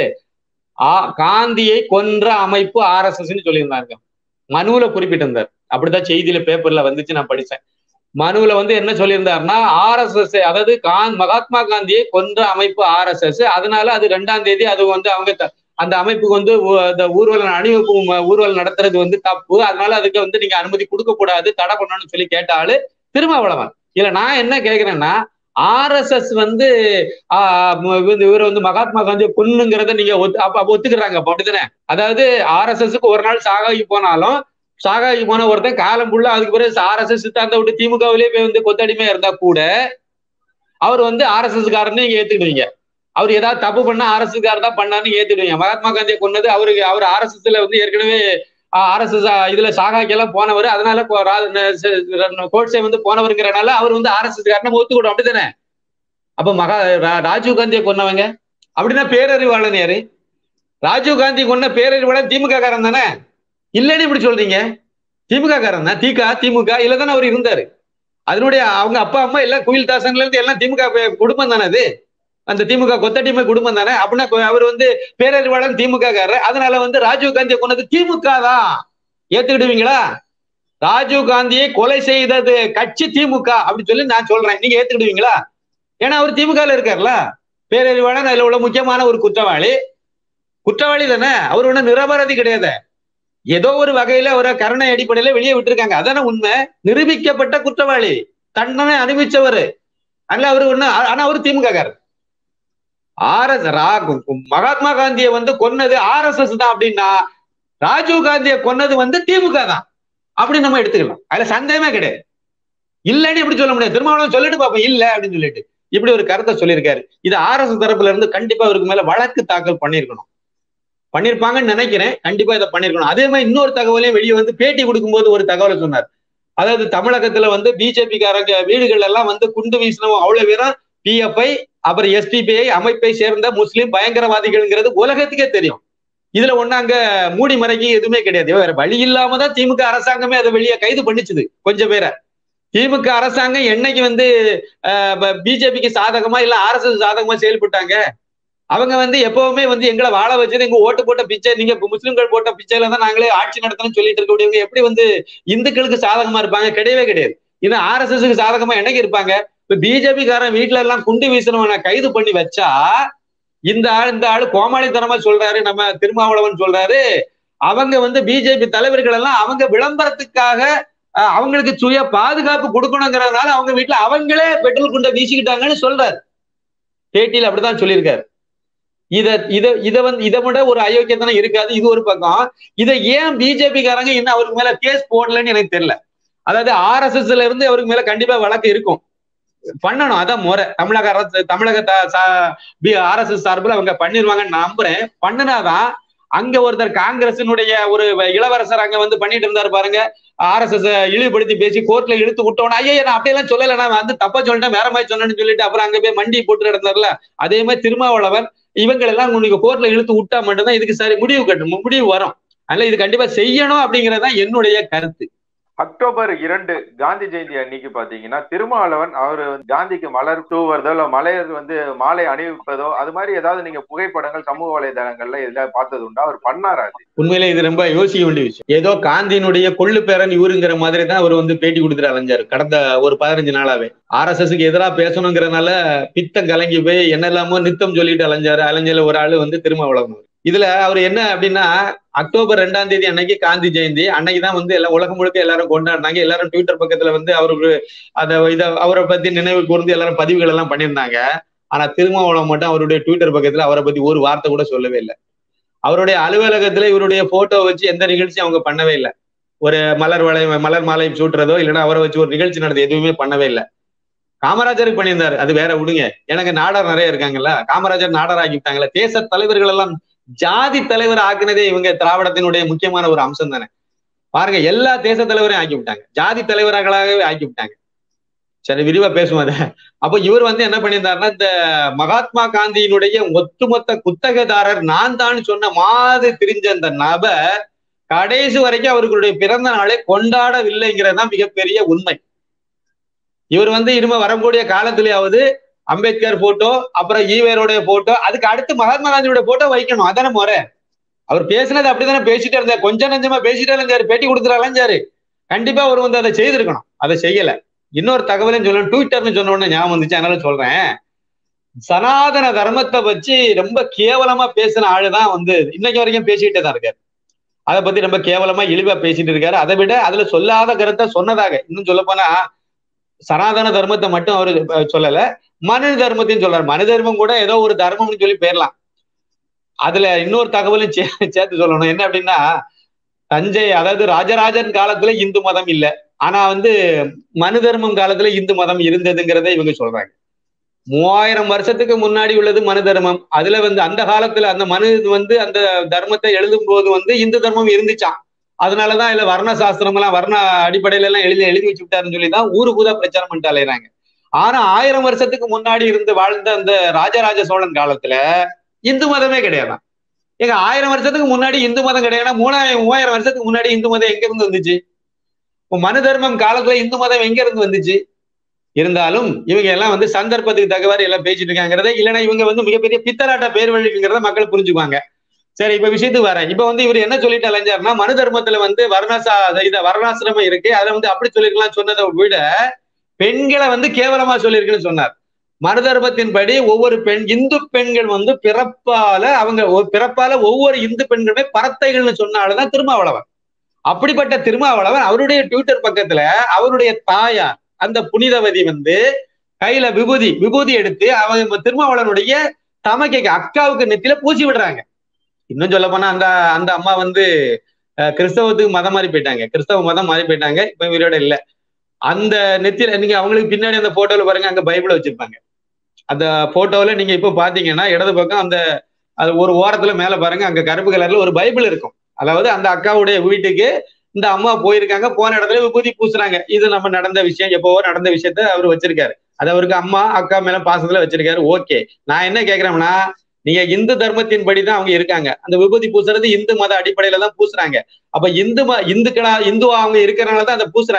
ஆ காந்தியை கொன்ற அமைப்பு ஆர் எஸ் எஸ் சொல்லியிருந்தாங்க மனுவுல குறிப்பிட்டிருந்தார் அப்படிதான் செய்தியில பேப்பர்ல வந்துச்சு நான் படிச்சேன் மனுவுல வந்து என்ன சொல்லியிருந்தாருன்னா ஆர் எஸ் எஸ் அதாவது கான் மகாத்மா காந்தியை கொன்ற அமைப்பு ஆர் எஸ் எஸ் அதனால அது ரெண்டாம் தேதி அது வந்து அவங்க த- அந்த அமைப்புக்கு வந்து ஊ- அந்த ஊர்வலம் அணிவகுப்பு ம- ஊர்வலம் நடத்துறது வந்து தப்பு அதனால அதுக்கு வந்து நீங்க அனுமதி கொடுக்க கூடாது தடை பண்ணணும்னு சொல்லி கேட்டாலு திருமாவளவன் இல்ல நான் என்ன கேக்குறேன்னா ஆர்எஸ்எஸ் வந்து ஆஹ் ம- வந்து இவர் வந்து மகாத்மா காந்தி கொன்னுங்கிறத நீங்க ஒத்து- அப்ப அப்ப ஒத்துக்கிறாங்க அப்ப அப்படிதானே அதாவது ஆர்எஸ்எஸ்க்கு ஒரு நாள் சாகாகி போனாலும் சாகாகி போன ஒருத்தன் காலம் ஃபுல்லா அதுக்கு பிறகு ஆர்எஸ்எஸ் சித்தாந்த விட்டு திமுகவிலே போய் வந்து கொத்தடிமையா இருந்தா கூட அவர் வந்து ஆர்எஸ்எஸ் காரன்னு நீங்க ஏத்துக்கிடுவீங்க அவர் ஏதாவது தப்பு பண்ணா ஆர்எஸ்எஸ் காரர் தான் பண்ணான்னு ஏத்துடுவீங்க மகாத்மா காந்தியை கொன்னது அவருக்கு அவர் ஆர்எஸ்எஸ்ல வந்து ஏற்கனவே ஆர்எஸ்எஸ் இதுல சாகாக்கி எல்லாம் போனவர் அதனால கோ- ரா- ந- ச- ர- கோட்சே வந்து போனவருங்கிறனால அவர் வந்து ஆர்எஸ்எஸ் காரனை ஒத்துக்கூடும் அப்படித்தானே அப்ப மகா ரா- ராஜீவ் காந்தியை கொன்னவங்க அப்படின்னா பேரறிவாளன் யாரு ராஜீவ் காந்தி கொன்ன பேரறிவாளன் திமுக காரன் தானே இல்லைன்னு இப்படி சொல்றீங்க திமுக காரன் தான் திக திமுக இல்ல தானே அவர் இருந்தாரு அதனுடைய அவங்க அப்பா அம்மா எல்லாம் குயில் தாசன்ல இருந்து எல்லாம் திமுக பே- குடும்பம் தானே அது அந்த திமுக கொத்தடிமை குடும்பம் தானே அப்படின்னா கொ- அவர் வந்து பேரறிவாளன் திமுக காரர் அதனால வந்து ராஜீவ் காந்தியை கொன்னது திமுக தான் ஏத்துக்கிடுவீங்களா ராஜீவ் காந்தியை கொலை செய்தது கட்சி திமுக அப்படி சொல்லி நான் சொல்றேன் நீங்க ஏத்துக்கிடுவீங்களா ஏன்னா அவர் திமுகல இருக்கார்ல பேரறிவாளன் அதுல உள்ள முக்கியமான ஒரு குற்றவாளி குற்றவாளி தானே அவர் ஒன்றும் நிரபராதி கிடையாது ஏதோ ஒரு வகையில ஒரு கருணை அடிப்படையில வெளியே விட்டுருக்காங்க அதானே உண்மை நிரூபிக்கப்பட்ட குற்றவாளி தண்டனை அனுபவிச்சவர் அல்ல அவரு ஒண்ணு ஆனா அவரு திமுக காரர் ஆர் எஸ் மகாத்மா காந்தியை வந்து கொன்னது ஆர் எஸ் எஸ் தான் அப்படின்னா ராஜீவ் காந்தியை கொன்னது வந்து திமுக தான் அப்படி நம்ம எடுத்துக்கலாம் அதுல சந்தேகமே கிடையாது இல்லைன்னு எப்படி சொல்ல முடியாது திருமாவளவன் சொல்லிட்டு பாப்போம் இல்ல அப்படின்னு சொல்லிட்டு இப்படி ஒரு கருத்தை சொல்லியிருக்காரு இது ஆர் எஸ் தரப்புல இருந்து கண்டிப்பா அவருக்கு மேல வழக்கு தாக்கல் பண்ணியிருக்கணும் பண்ணிருப்பாங்கன்னு நினைக்கிறேன் கண்டிப்பா இதை பண்ணிருக்கணும் அதே மாதிரி இன்னொரு தகவலையும் வெளியே வந்து பேட்டி கொடுக்கும்போது ஒரு தகவலை சொன்னார் அதாவது தமிழகத்துல வந்து பிஜேபி காரங்க வீடுகள் எல்லாம் வந்து குண்டு வீசினவங்க அவ்வளவு பேரும் பிஎஃப்ஐ அப்புறம் எஸ்டிபிஐ அமைப்பை சேர்ந்த முஸ்லிம் பயங்கரவாதிகள்ங்கிறது உலகத்துக்கே தெரியும் இதுல ஒண்ணு அங்க மூடி மறைக்க எதுவுமே கிடையாது வேற வழி இல்லாம தான் திமுக அரசாங்கமே அதை வெளியே கைது பண்ணிச்சுது கொஞ்சம் பேரை திமுக அரசாங்கம் என்னைக்கு வந்து பிஜேபிக்கு சாதகமா இல்ல ஆர்எஸ்எஸ் சாதகமா செயல்பட்டாங்க அவங்க வந்து எப்பவுமே வந்து எங்களை வாழ வச்சது எங்க ஓட்டு போட்ட பிச்சை நீங்க முஸ்லிம்கள் போட்ட பிச்சையில தான் நாங்களே ஆட்சி நடத்தணும்னு சொல்லிட்டு இருக்கக்கூடியவங்க எப்படி வந்து இந்துக்களுக்கு சாதகமா இருப்பாங்க கிடையவே கிடையாது இது ஆர்எஸ்எஸ்க்கு சாதகமா என்னைக்கு இருப்பாங்க இப்ப பிஜேபி காரன் வீட்டுல எல்லாம் குண்டு வீசினவனை கைது பண்ணி வச்சா இந்த ஆள் இந்த ஆளு கோமாளித்தனமா சொல்றாரு நம்ம திருமாவளவன் சொல்றாரு அவங்க வந்து பிஜேபி தலைவர்கள் எல்லாம் அவங்க விளம்பரத்துக்காக அவங்களுக்கு சுய பாதுகாப்பு கொடுக்கணுங்கிறதுனால அவங்க வீட்டுல அவங்களே பெட்ரோல் குண்டை வீசிக்கிட்டாங்கன்னு சொல்றாரு பேட்டியில அப்படிதான் சொல்லியிருக்காரு இத இத இத வந்து இதை விட ஒரு அயோக்கியத்தனம் இருக்காது இது ஒரு பக்கம் இதை ஏன் பிஜேபி காரங்க இன்னும் அவருக்கு மேல கேஸ் போடலன்னு எனக்கு தெரியல அதாவது ஆர்எஸ்எஸ்ல இருந்து அவருக்கு மேல கண்டிப்பா வழக்கு இருக்கும் பண்ணணும் அதான் முறை தமிழக அரசு தமிழக ஆர்எஸ்எஸ் சார்பில் அவங்க பண்ணிருவாங்கன்னு நம்புறேன் பண்ணினாதான் அங்க ஒருத்தர் காங்கிரசினுடைய ஒரு இளவரசர் அங்க வந்து பண்ணிட்டு இருந்தாரு பாருங்க ஆர் எஸ் எஸ் இழிவுபடுத்தி பேசி கோர்ட்ல இழுத்து விட்டோம் ஐயா நான் அப்படியெல்லாம் சொல்லல நான் வந்து தப்பா சொல்லிட்டேன் வேற மாதிரி சொன்னேன்னு சொல்லிட்டு அப்புறம் அங்க போய் மண்டி போட்டு நடந்தார்ல அதே மாதிரி திருமாவளவன் இவங்க எல்லாம் நீங்க கோர்ட்ல இழுத்து விட்டா மட்டும்தான் இதுக்கு சரி முடிவு கட்டும் முடிவு வரும் அதனால இது கண்டிப்பா செய்யணும் அப்படிங்கறதான் என்னுடைய கருத்து அக்டோபர் இரண்டு காந்தி ஜெயந்தி அன்னைக்கு பாத்தீங்கன்னா திருமாவளவன் அவர் காந்திக்கு மலர் தூவுறதோ இல்ல மலையர் வந்து மாலை அணிவிப்பதோ அது மாதிரி ஏதாவது நீங்க புகைப்படங்கள் சமூக வலைதளங்கள்ல இதுல பார்த்தது உண்டா அவர் பண்ணாரா உண்மையிலே இது ரொம்ப யோசிக்க வேண்டிய விஷயம் ஏதோ காந்தியினுடைய கொள்ளு பேரன் இவருங்கிற மாதிரி தான் அவர் வந்து பேட்டி கொடுத்துட்டு அலைஞ்சாரு கடந்த ஒரு பதினஞ்சு நாளாவே ஆர் எஸ் எஸ்க்கு எதிராக பேசணுங்கிறதுனால பித்தம் கலங்கி போய் என்னெல்லாமோ நித்தம் சொல்லிட்டு அலைஞ்சாரு அலைஞ்சல ஒரு ஆளு வந்து திருமாவளவன் இதுல அவர் என்ன அப்படின்னா அக்டோபர் ரெண்டாம் தேதி அன்னைக்கு காந்தி ஜெயந்தி அன்னைக்கு தான் வந்து எல்லாம் உலகம் முழுக்க எல்லாரும் கொண்டாடினாங்க எல்லாரும் ட்விட்டர் பக்கத்துல வந்து அவருக்கு அத இத அவரை பத்தி நினைவு கூர்ந்து எல்லாரும் பதிவுகள் எல்லாம் பண்ணியிருந்தாங்க ஆனா திருமாவளவன் மட்டும் அவருடைய ட்விட்டர் பக்கத்துல அவரை பத்தி ஒரு வார்த்தை கூட சொல்லவே இல்லை அவருடைய அலுவலகத்துல இவருடைய போட்டோ வச்சு எந்த நிகழ்ச்சியும் அவங்க பண்ணவே இல்லை ஒரு மலர் வளை மலர் மாலை சூட்டுறதோ இல்லைன்னா அவரை வச்சு ஒரு நிகழ்ச்சி நடந்தது எதுவுமே பண்ணவே இல்லை காமராஜருக்கு பண்ணியிருந்தாரு அது வேற விடுங்க எனக்கு நாடர் நிறைய இருக்காங்கல்ல காமராஜர் நாடர் ஆக்கிவிட்டாங்கல்ல தேச தலைவர்கள் எல்லாம் ஜாதி தலைவர் ஆக்குனதே இவங்க திராவிடத்தினுடைய முக்கியமான ஒரு அம்சம் தானே பாருங்க எல்லா தேச தலைவரையும் ஆக்கி விட்டாங்க ஜாதி தலைவர்களாகவே ஆக்கி விட்டாங்க சரி விரிவா பேசுவோம் அதை அப்போ இவர் வந்து என்ன பண்ணியிருந்தாருன்னா இந்த மகாத்மா காந்தியினுடைய ஒட்டுமொத்த குத்தகதாரர் நான் தான் சொன்ன மாது திரிஞ்ச அந்த நபர் கடைசி வரைக்கும் அவர்களுடைய பிறந்த நாளை கொண்டாடவில்லைங்கிறது தான் மிகப்பெரிய உண்மை இவர் வந்து இனிமே வரக்கூடிய காலத்திலேயாவது அம்பேத்கர் போட்டோ அப்புறம் ஈவேரோடைய போட்டோ அதுக்கு அடுத்து மகாத்மா காந்தியோட போட்டோ வைக்கணும் அதானே முறை அவர் பேசினது அப்படித்தானே பேசிட்டே இருந்தார் கொஞ்சம் நஞ்சமா பேசிட்டே இருந்தாரு பேட்டி கொடுத்துட்டு கண்டிப்பா அவர் வந்து அதை செய்திருக்கணும் அதை செய்யல இன்னொரு தகவலையும் சொல்லணும் ட்விட்டர்னு சொன்ன உடனே ஞாபகம் வந்துச்சு அதனால சொல்றேன் சனாதன தர்மத்தை வச்சு ரொம்ப கேவலமா பேசின ஆளுதான் வந்து இன்னைக்கு வரைக்கும் பேசிக்கிட்டே தான் இருக்காரு அதை பத்தி ரொம்ப கேவலமா இழிவா பேசிட்டு இருக்காரு அதை விட அதுல சொல்லாத கருத்தை சொன்னதாக இன்னும் சொல்ல போனா சனாதன தர்மத்தை மட்டும் அவரு சொல்லல மனு தர்மத்தையும் சொல்றாரு மனு தர்மம் கூட ஏதோ ஒரு தர்மம்னு சொல்லி போயிடலாம் அதுல இன்னொரு தகவலும் சேர்த்து சொல்லணும் என்ன அப்படின்னா தஞ்சை அதாவது ராஜராஜன் காலத்துல இந்து மதம் இல்ல ஆனா வந்து மனு தர்மம் காலத்துல இந்து மதம் இருந்ததுங்கிறத இவங்க சொல்றாங்க மூவாயிரம் வருஷத்துக்கு முன்னாடி உள்ளது மனு தர்மம் அதுல வந்து அந்த காலத்துல அந்த மனு வந்து அந்த தர்மத்தை எழுதும் போது வந்து இந்து தர்மம் இருந்துச்சான் அதனாலதான் இல்ல வர்ண சாஸ்திரம் எல்லாம் வர்ண அடிப்படையில எல்லாம் எழுதி எழுதி வச்சு விட்டாருன்னு சொல்லி தான் ஊரு பூதா பிரச்சாரம் பண்ணிட்டு அலையிறாங்க ஆனா ஆயிரம் வருஷத்துக்கு முன்னாடி இருந்து வாழ்ந்த அந்த ராஜராஜ சோழன் காலத்துல இந்து மதமே கிடையாதான் எங்க ஆயிரம் வருஷத்துக்கு முன்னாடி இந்து மதம் கிடையாதுன்னா மூணாயிரம் மூவாயிரம் வருஷத்துக்கு முன்னாடி இந்து மதம் எங்க இருந்து வந்துச்சு மனு தர்மம் காலத்துல இந்து மதம் எங்க இருந்து வந்துச்சு இருந்தாலும் இவங்க எல்லாம் வந்து சந்தர்ப்பத்துக்கு தகவல் எல்லாம் பேசிட்டு இருக்காங்கிறத இல்லைன்னா இவங்க வந்து மிகப்பெரிய பித்தலாட்ட பேர் வழிங்கிறத மக்கள் புரிஞ்சுக்குவாங்க சரி இப்ப விஷயத்துக்கு வரேன் இப்ப வந்து இவர் என்ன சொல்லிட்டு அலைஞ்சாருன்னா மனு தர்மத்துல வந்து வர்ணசா இத வர்ணாசிரமம் இருக்கு அதை வந்து அப்படி சொல்லிருக்கலாம் சொன்னதை விட பெண்களை வந்து கேவலமா சொல்லியிருக்குன்னு சொன்னார் மனு தர்மத்தின்படி ஒவ்வொரு பெண் இந்து பெண்கள் வந்து பிறப்பால அவங்க பிறப்பால ஒவ்வொரு இந்து பெண்களுமே பரத்தைகள்னு சொன்னால்தான் திருமாவளவன் அப்படிப்பட்ட திருமாவளவன் அவருடைய ட்விட்டர் பக்கத்துல அவருடைய தாயார் அந்த புனிதவதி வந்து கையில விபூதி விபூதி எடுத்து அவங்க திருமாவளவனுடைய தமக்கைக்கு அக்காவுக்கு நெத்தியில பூசி விடுறாங்க இன்னும் சொல்ல போனா அந்த அந்த அம்மா வந்து கிறிஸ்தவத்துக்கு மதம் மாறி போயிட்டாங்க கிறிஸ்தவ மதம் மாறி போயிட்டாங்க இப்ப இவரோட இல்ல அந்த நெத்தியில நீங்க அவங்களுக்கு பின்னாடி அந்த போட்டோல பாருங்க அங்க பைபிள வச்சிருப்பாங்க அந்த போட்டோல நீங்க இப்ப பாத்தீங்கன்னா இடது பக்கம் அந்த அது ஒரு ஓரத்துல மேல பாருங்க அங்க கருப்பு கலர்ல ஒரு பைபிள் இருக்கும் அதாவது அந்த அக்காவுடைய வீட்டுக்கு இந்த அம்மா போயிருக்காங்க போன இடத்துல விபூதி பூசுறாங்க இது நம்ம நடந்த விஷயம் எப்பவோ நடந்த விஷயத்த அவர் வச்சிருக்காரு அது அவருக்கு அம்மா அக்கா மேல பாசத்துல வச்சிருக்காரு ஓகே நான் என்ன கேக்குறேன்னா நீங்க இந்து தர்மத்தின் படிதான் அவங்க இருக்காங்க அந்த விபூதி பூசுறது இந்து மத அடிப்படையில தான் பூசுறாங்க அப்ப இந்து ம இந்துக்களா இந்துவா அவங்க இருக்கிறனாலதான் அதை பூசுறாங்க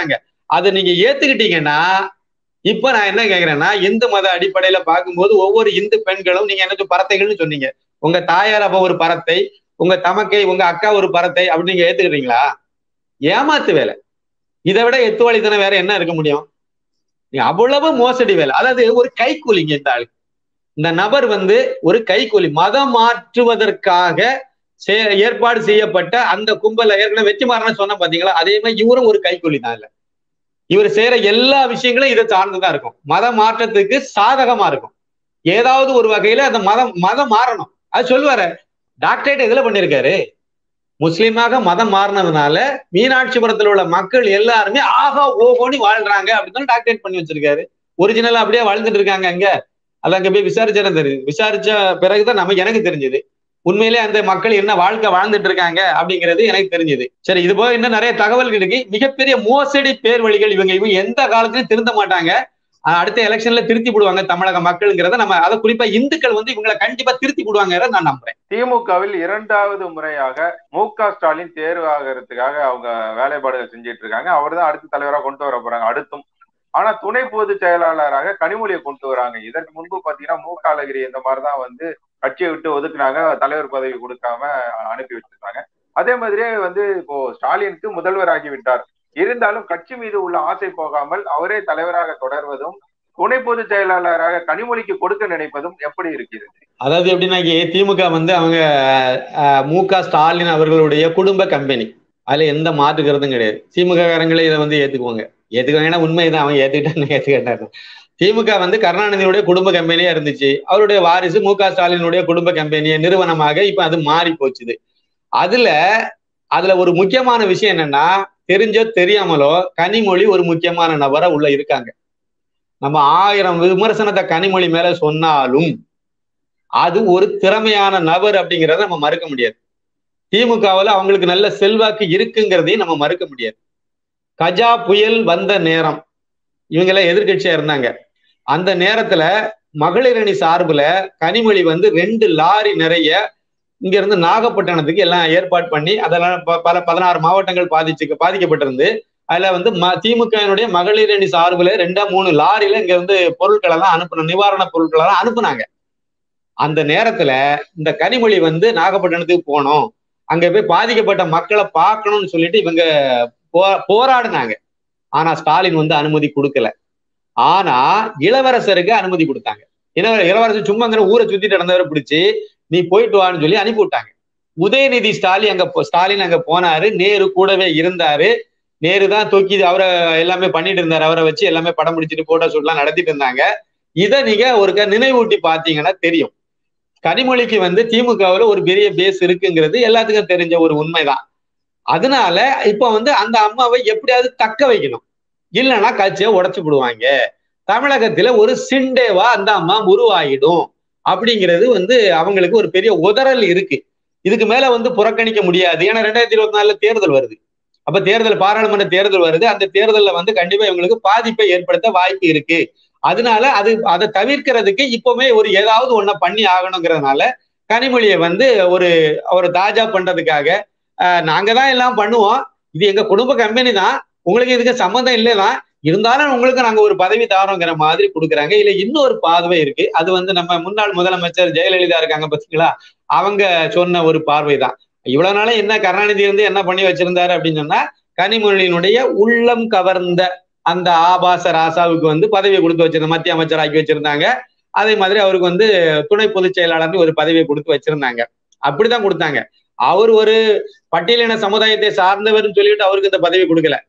அதை நீங்க ஏத்துக்கிட்டீங்கன்னா இப்ப நான் என்ன கேக்குறேன்னா இந்து மத அடிப்படையில பார்க்கும்போது ஒவ்வொரு இந்து பெண்களும் நீங்க என்ன பறத்தைகள்னு சொன்னீங்க உங்க தாயார் அப்ப ஒரு பறத்தை உங்க தமக்கை உங்க அக்கா ஒரு பறத்தை அப்படின்னு நீங்க ஏத்துக்கிறீங்களா ஏமாத்து வேலை இதை விட எத்துவாளித்தனம் வேற என்ன இருக்க முடியும் அவ்வளவு மோசடி வேலை அதாவது ஒரு கைக்கூலிங்க இந்த ஆளு இந்த நபர் வந்து ஒரு கைக்கூலி மதம் மாற்றுவதற்காக ஏற்பாடு செய்யப்பட்ட அந்த கும்பல ஏற்கனவே வெற்றிமாறன சொன்ன பாத்தீங்களா அதே மாதிரி இவரும் ஒரு கைக்கூலி தான் இல்ல இவர் செய்யற எல்லா விஷயங்களும் இதை சார்ந்துதான் இருக்கும் மத மாற்றத்துக்கு சாதகமா இருக்கும் ஏதாவது ஒரு வகையில அந்த மதம் மதம் மாறணும் அது சொல்லுவாரு டாக்டரேட் எதுல பண்ணிருக்காரு முஸ்லீமாக மதம் மாறினதுனால மீனாட்சிபுரத்தில் உள்ள மக்கள் எல்லாருமே ஆகா ஓகோன்னு வாழ்றாங்க அப்படின்னு டாக்டரேட் பண்ணி வச்சிருக்காரு ஒரிஜினலா அப்படியே வாழ்ந்துட்டு இருக்காங்க அங்க அது அங்க போய் விசாரிச்சா தெரியுது விசாரிச்ச பிறகுதான் நமக்கு எனக்கு தெரிஞ்சது உண்மையிலே அந்த மக்கள் என்ன வாழ்க்கை வாழ்ந்துட்டு இருக்காங்க அப்படிங்கிறது எனக்கு தெரிஞ்சது சரி இது போக இன்னும் நிறைய தகவல்கள் இருக்கு மிகப்பெரிய மோசடி பேர் வழிகள் இவங்க இவங்க எந்த காலத்திலும் திருந்த மாட்டாங்க அடுத்த எலெக்ஷன்ல திருத்தி போடுவாங்க தமிழக மக்கள்ங்கிறத நம்ம அதை குறிப்பா இந்துக்கள் வந்து இவங்களை கண்டிப்பா திருத்தி போடுவாங்கிறத நான் நம்புறேன் திமுகவில் இரண்டாவது முறையாக மு க ஸ்டாலின் தேர்வு ஆகிறதுக்காக அவங்க வேலைப்பாடுகள் செஞ்சிட்டு இருக்காங்க அவர் தான் அடுத்த தலைவராக கொண்டு வர போறாங்க அடுத்தும் ஆனா துணை பொதுச் செயலாளராக கனிமொழியை கொண்டு வராங்க இதற்கு முன்பு பாத்தீங்கன்னா மு க அழகிரி இந்த மாதிரிதான் வந்து கட்சியை விட்டு ஒதுக்குனாங்க தலைவர் பதவி கொடுக்காம அனுப்பி வச்சிருக்காங்க அதே மாதிரியே வந்து இப்போ ஸ்டாலினுக்கு முதல்வர் ஆகிவிட்டார் இருந்தாலும் கட்சி மீது உள்ள ஆசை போகாமல் அவரே தலைவராக தொடர்வதும் துணை பொதுச் செயலாளராக கனிமொழிக்கு கொடுக்க நினைப்பதும் எப்படி இருக்கிறது அதாவது எப்படின்னா திமுக வந்து அவங்க மு க ஸ்டாலின் அவர்களுடைய குடும்ப கம்பெனி அதுல எந்த மாற்று கருத்தும் கிடையாது திமுக காரங்களே இதை வந்து ஏத்துக்குவாங்க ஏத்துக்குவாங்கன்னா உண்மைதான் அவன் ஏத்துக்கிட்டான்னு ஏத்துக்கிட்டாங்க திமுக வந்து கருணாநிதியுடைய குடும்ப கம்பெனியா இருந்துச்சு அவருடைய வாரிசு மு க ஸ்டாலினுடைய குடும்ப கம்பெனிய நிறுவனமாக இப்ப அது மாறி போச்சுது அதுல அதுல ஒரு முக்கியமான விஷயம் என்னன்னா தெரிஞ்சோ தெரியாமலோ கனிமொழி ஒரு முக்கியமான நபரா உள்ள இருக்காங்க நம்ம ஆயிரம் விமர்சனத்தை கனிமொழி மேல சொன்னாலும் அது ஒரு திறமையான நபர் அப்படிங்கிறத நம்ம மறுக்க முடியாது திமுகவில் அவங்களுக்கு நல்ல செல்வாக்கு இருக்குங்கிறதையும் நம்ம மறுக்க முடியாது கஜா புயல் வந்த நேரம் இவங்கெல்லாம் எதிர்கட்சியா இருந்தாங்க அந்த நேரத்துல மகளிர் அணி சார்புல கனிமொழி வந்து ரெண்டு லாரி நிறைய இங்க இருந்து நாகப்பட்டினத்துக்கு எல்லாம் ஏற்பாடு பண்ணி அதெல்லாம் பல பதினாறு மாவட்டங்கள் பாதிச்சு பாதிக்கப்பட்டிருந்து அதுல வந்து ம திமுகவினுடைய மகளிர் அணி சார்புல ரெண்டா மூணு லாரியில இங்க வந்து பொருட்கள் எல்லாம் அனுப்பணும் நிவாரண பொருட்கள் எல்லாம் அனுப்புனாங்க அந்த நேரத்துல இந்த கனிமொழி வந்து நாகப்பட்டினத்துக்கு போனோம் அங்க போய் பாதிக்கப்பட்ட மக்களை பார்க்கணும்னு சொல்லிட்டு இவங்க போ போராடினாங்க ஆனா ஸ்டாலின் வந்து அனுமதி கொடுக்கல ஆனா இளவரசருக்கு அனுமதி கொடுத்தாங்க இளவரசர் சும்மா அங்க ஊரை சுத்திட்டு நடந்தவரை பிடிச்சி நீ போயிட்டு வான்னு சொல்லி அனுப்பி விட்டாங்க உதயநிதி ஸ்டாலின் அங்க ஸ்டாலின் அங்க போனாரு நேரு கூடவே இருந்தாரு நேரு தான் தூக்கி அவரை எல்லாமே பண்ணிட்டு இருந்தாரு அவரை வச்சு எல்லாமே படம் முடிச்சுட்டு போட்டோ ஷூட்லாம் நடத்திட்டு இருந்தாங்க இதை நீங்க ஒரு நினைவூட்டி பாத்தீங்கன்னா தெரியும் கனிமொழிக்கு வந்து திமுகவுல ஒரு பெரிய பேஸ் இருக்குங்கிறது எல்லாத்துக்கும் தெரிஞ்ச ஒரு உண்மைதான் அதனால இப்ப வந்து அந்த அம்மாவை எப்படியாவது தக்க வைக்கணும் இல்லைன்னா கட்சியை உடச்சு விடுவாங்க தமிழகத்துல ஒரு சிண்டேவா அந்த அம்மா உருவாயிடும் அப்படிங்கிறது வந்து அவங்களுக்கு ஒரு பெரிய உதறல் இருக்கு இதுக்கு மேல வந்து புறக்கணிக்க முடியாது ஏன்னா ரெண்டாயிரத்தி இருபத்தி நாலுல தேர்தல் வருது அப்ப தேர்தல் பாராளுமன்ற தேர்தல் வருது அந்த தேர்தல்ல வந்து கண்டிப்பா இவங்களுக்கு பாதிப்பை ஏற்படுத்த வாய்ப்பு இருக்கு அதனால அது அதை தவிர்க்கிறதுக்கு இப்பவுமே ஒரு ஏதாவது ஒன்ன பண்ணி ஆகணுங்கிறதுனால கனிமொழியை வந்து ஒரு ஒரு தாஜா பண்றதுக்காக நாங்க தான் எல்லாம் பண்ணுவோம் இது எங்க குடும்ப கம்பெனி தான் உங்களுக்கு இதுக்கு சம்மந்தம் இல்லைதான் இருந்தாலும் உங்களுக்கு நாங்க ஒரு பதவி தாரோங்கிற மாதிரி கொடுக்குறாங்க இல்ல இன்னொரு பார்வை இருக்கு அது வந்து நம்ம முன்னாள் முதலமைச்சர் ஜெயலலிதா இருக்காங்க பாத்தீங்களா அவங்க சொன்ன ஒரு பார்வை தான் இவ்வளவு நாள என்ன கருணாநிதி வந்து என்ன பண்ணி வச்சிருந்தாரு அப்படின்னு சொன்னா கனிமொழியினுடைய உள்ளம் கவர்ந்த அந்த ஆபாச ராசாவுக்கு வந்து பதவியை கொடுத்து வச்சிருந்த மத்திய அமைச்சர் ஆக்கி வச்சிருந்தாங்க அதே மாதிரி அவருக்கு வந்து துணை பொதுச் செயலாளர்னு ஒரு பதவியை கொடுத்து வச்சிருந்தாங்க அப்படிதான் கொடுத்தாங்க அவர் ஒரு பட்டியலின சமுதாயத்தை சார்ந்தவர்னு சொல்லிட்டு அவருக்கு இந்த பதவி கொடுக்கல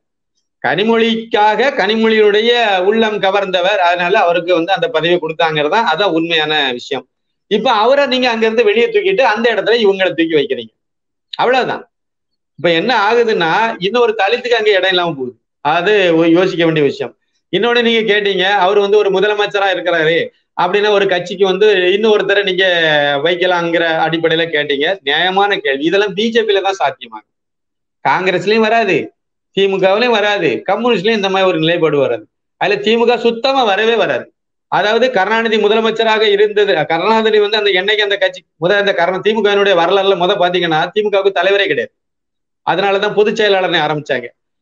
கனிமொழிக்காக கனிமொழியுடைய உள்ளம் கவர்ந்தவர் அதனால அவருக்கு வந்து அந்த பதவி கொடுத்தாங்கிறதா அதான் உண்மையான விஷயம் இப்ப அவரை நீங்க அங்க இருந்து வெளியே தூக்கிட்டு அந்த இடத்துல இவங்களை தூக்கி வைக்கிறீங்க அவ்வளவுதான் இப்ப என்ன ஆகுதுன்னா இன்னொரு தலித்துக்கு அங்க இடம் இல்லாம போகுது அது யோசிக்க வேண்டிய விஷயம் இன்னொன்னு நீங்க கேட்டீங்க அவர் வந்து ஒரு முதலமைச்சரா இருக்கிறாரு அப்படின்னா ஒரு கட்சிக்கு வந்து இன்னொருத்தரை நீங்க வைக்கலாங்கிற அடிப்படையில கேட்டீங்க நியாயமான கேள்வி இதெல்லாம் பிஜேபியில தான் சாத்தியமாகும் காங்கிரஸ்லயும் வராது திமுகவிலையும் வராது கம்யூனிஸ்ட்லயும் இந்த மாதிரி ஒரு நிலைப்பாடு வராது அதுல திமுக சுத்தமா வரவே வராது அதாவது கருணாநிதி முதலமைச்சராக இருந்தது கருணாநிதி வந்து அந்த என்னைக்கு அந்த கட்சி முத அந்த கருணா திமுகவினுடைய வரலாறுல முத பாத்தீங்கன்னா திமுகவுக்கு தலைவரே கிடையாது அதனாலதான் பொதுச் செயலாளர்னு ஆரம்பிச்சாங்க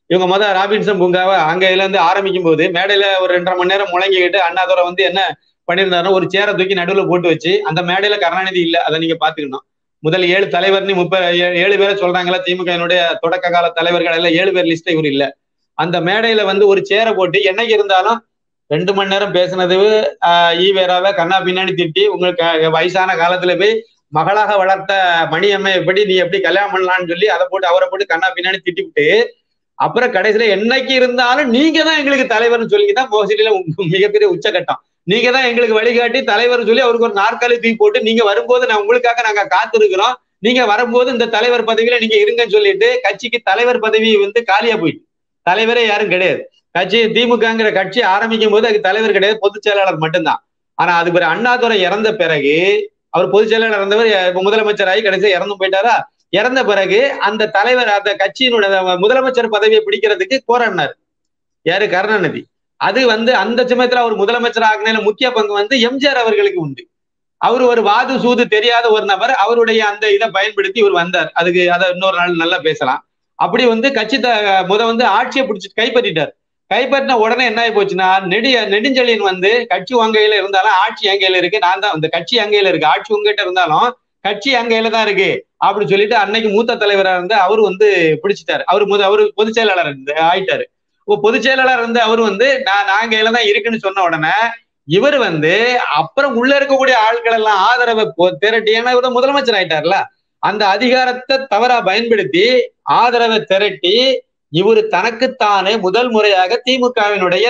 இவங்க முத ராபின்சன் பூங்காவை அங்க இதுல இருந்து ஆரம்பிக்கும் போது மேடையில ஒரு ரெண்டரை மணி நேரம் முழங்கிக்கிட்டு அண்ணாதுரை வந்து என்ன பண்ணியிருந்தாருன்னா ஒரு சேரை தூக்கி நடுவுல போட்டு வச்சு அந்த மேடையில கருணாநிதி இல்ல அதை நீங்க பாத்துக்கணும் முதல் ஏழு தலைவர்னு முப்ப ஏழு பேரை சொல்றாங்களா திமுக தொடக்க கால தலைவர்கள் எல்லாம் ஏழு பேர் லிஸ்ட் இவர் இல்ல அந்த மேடையில வந்து ஒரு சேரை போட்டு என்னைக்கு இருந்தாலும் ரெண்டு மணி நேரம் பேசினது ஈவேராவை கண்ணா பின்னாடி திட்டி உங்களுக்கு வயசான காலத்துல போய் மகளாக வளர்த்த மணியம்மை எப்படி நீ எப்படி கல்யாணம் பண்ணலாம்னு சொல்லி அதை போட்டு அவரை போட்டு கண்ணா பின்னாடி திட்டிவிட்டு அப்புறம் கடைசியில என்னைக்கு இருந்தாலும் நீங்க தான் எங்களுக்கு தலைவர்னு சொல்லி தான் மோசடியில மிகப்பெரிய உச்சகட்டம் நீங்க தான் எங்களுக்கு வழிகாட்டி தலைவர் சொல்லி அவருக்கு ஒரு நாற்காலி தூக்கி போட்டு நீங்க வரும்போது நான் உங்களுக்காக நாங்க காத்திருக்கிறோம் நீங்க வரும்போது இந்த தலைவர் பதவியில நீங்க இருங்கன்னு சொல்லிட்டு கட்சிக்கு தலைவர் பதவி வந்து காலியா போயிட்டு தலைவரே யாரும் கிடையாது கட்சி திமுகங்கிற கட்சி ஆரம்பிக்கும் போது அதுக்கு தலைவர் கிடையாது பொதுச் செயலாளர் மட்டும்தான் ஆனா அது பிறகு அண்ணாதுரை இறந்த பிறகு அவர் பொதுச் செயலாளர் இறந்தவர் முதலமைச்சர் ஆகி கடைசியா இறந்து போயிட்டாரா இறந்த பிறகு அந்த தலைவர் அந்த கட்சியினுடைய முதலமைச்சர் பதவியை பிடிக்கிறதுக்கு கோரன்னார் யாரு கருணாநிதி அது வந்து அந்த சமயத்துல அவர் முதலமைச்சர் ஆகின முக்கிய பங்கு வந்து எம்ஜிஆர் அவர்களுக்கு உண்டு அவர் ஒரு வாது சூது தெரியாத ஒரு நபர் அவருடைய அந்த இதை பயன்படுத்தி இவர் வந்தார் அதுக்கு அதை இன்னொரு நாள் நல்லா பேசலாம் அப்படி வந்து கட்சி முத வந்து ஆட்சியை பிடிச்சிட்டு கைப்பற்றிட்டார் கைப்பற்றின உடனே என்ன ஆகி போச்சுன்னா நெடிய நெடுஞ்செழியன் வந்து கட்சி உங்கையில இருந்தாலும் ஆட்சி எங்கையில இருக்கு நான் தான் இந்த கட்சி அங்கையில இருக்கு ஆட்சி உங்ககிட்ட இருந்தாலும் கட்சி அங்கையில தான் இருக்கு அப்படின்னு சொல்லிட்டு அன்னைக்கு மூத்த தலைவரா இருந்து அவர் வந்து பிடிச்சிட்டாரு அவர் முத அவரு பொதுச் செயலாளர் இருந்து ஆயிட்டாரு இப்போ பொதுச் செயலாளர் இருந்து அவர் வந்து நான் நாங்கையில தான் இருக்குன்னு சொன்ன உடனே இவர் வந்து அப்புறம் உள்ள இருக்கக்கூடிய ஆட்கள் எல்லாம் ஆதரவை திரட்டி ஏன்னா இவர் முதலமைச்சர் ஆயிட்டார்ல அந்த அதிகாரத்தை தவறா பயன்படுத்தி ஆதரவை திரட்டி இவர் தனக்குத்தானே முதல் முறையாக திமுகவினுடைய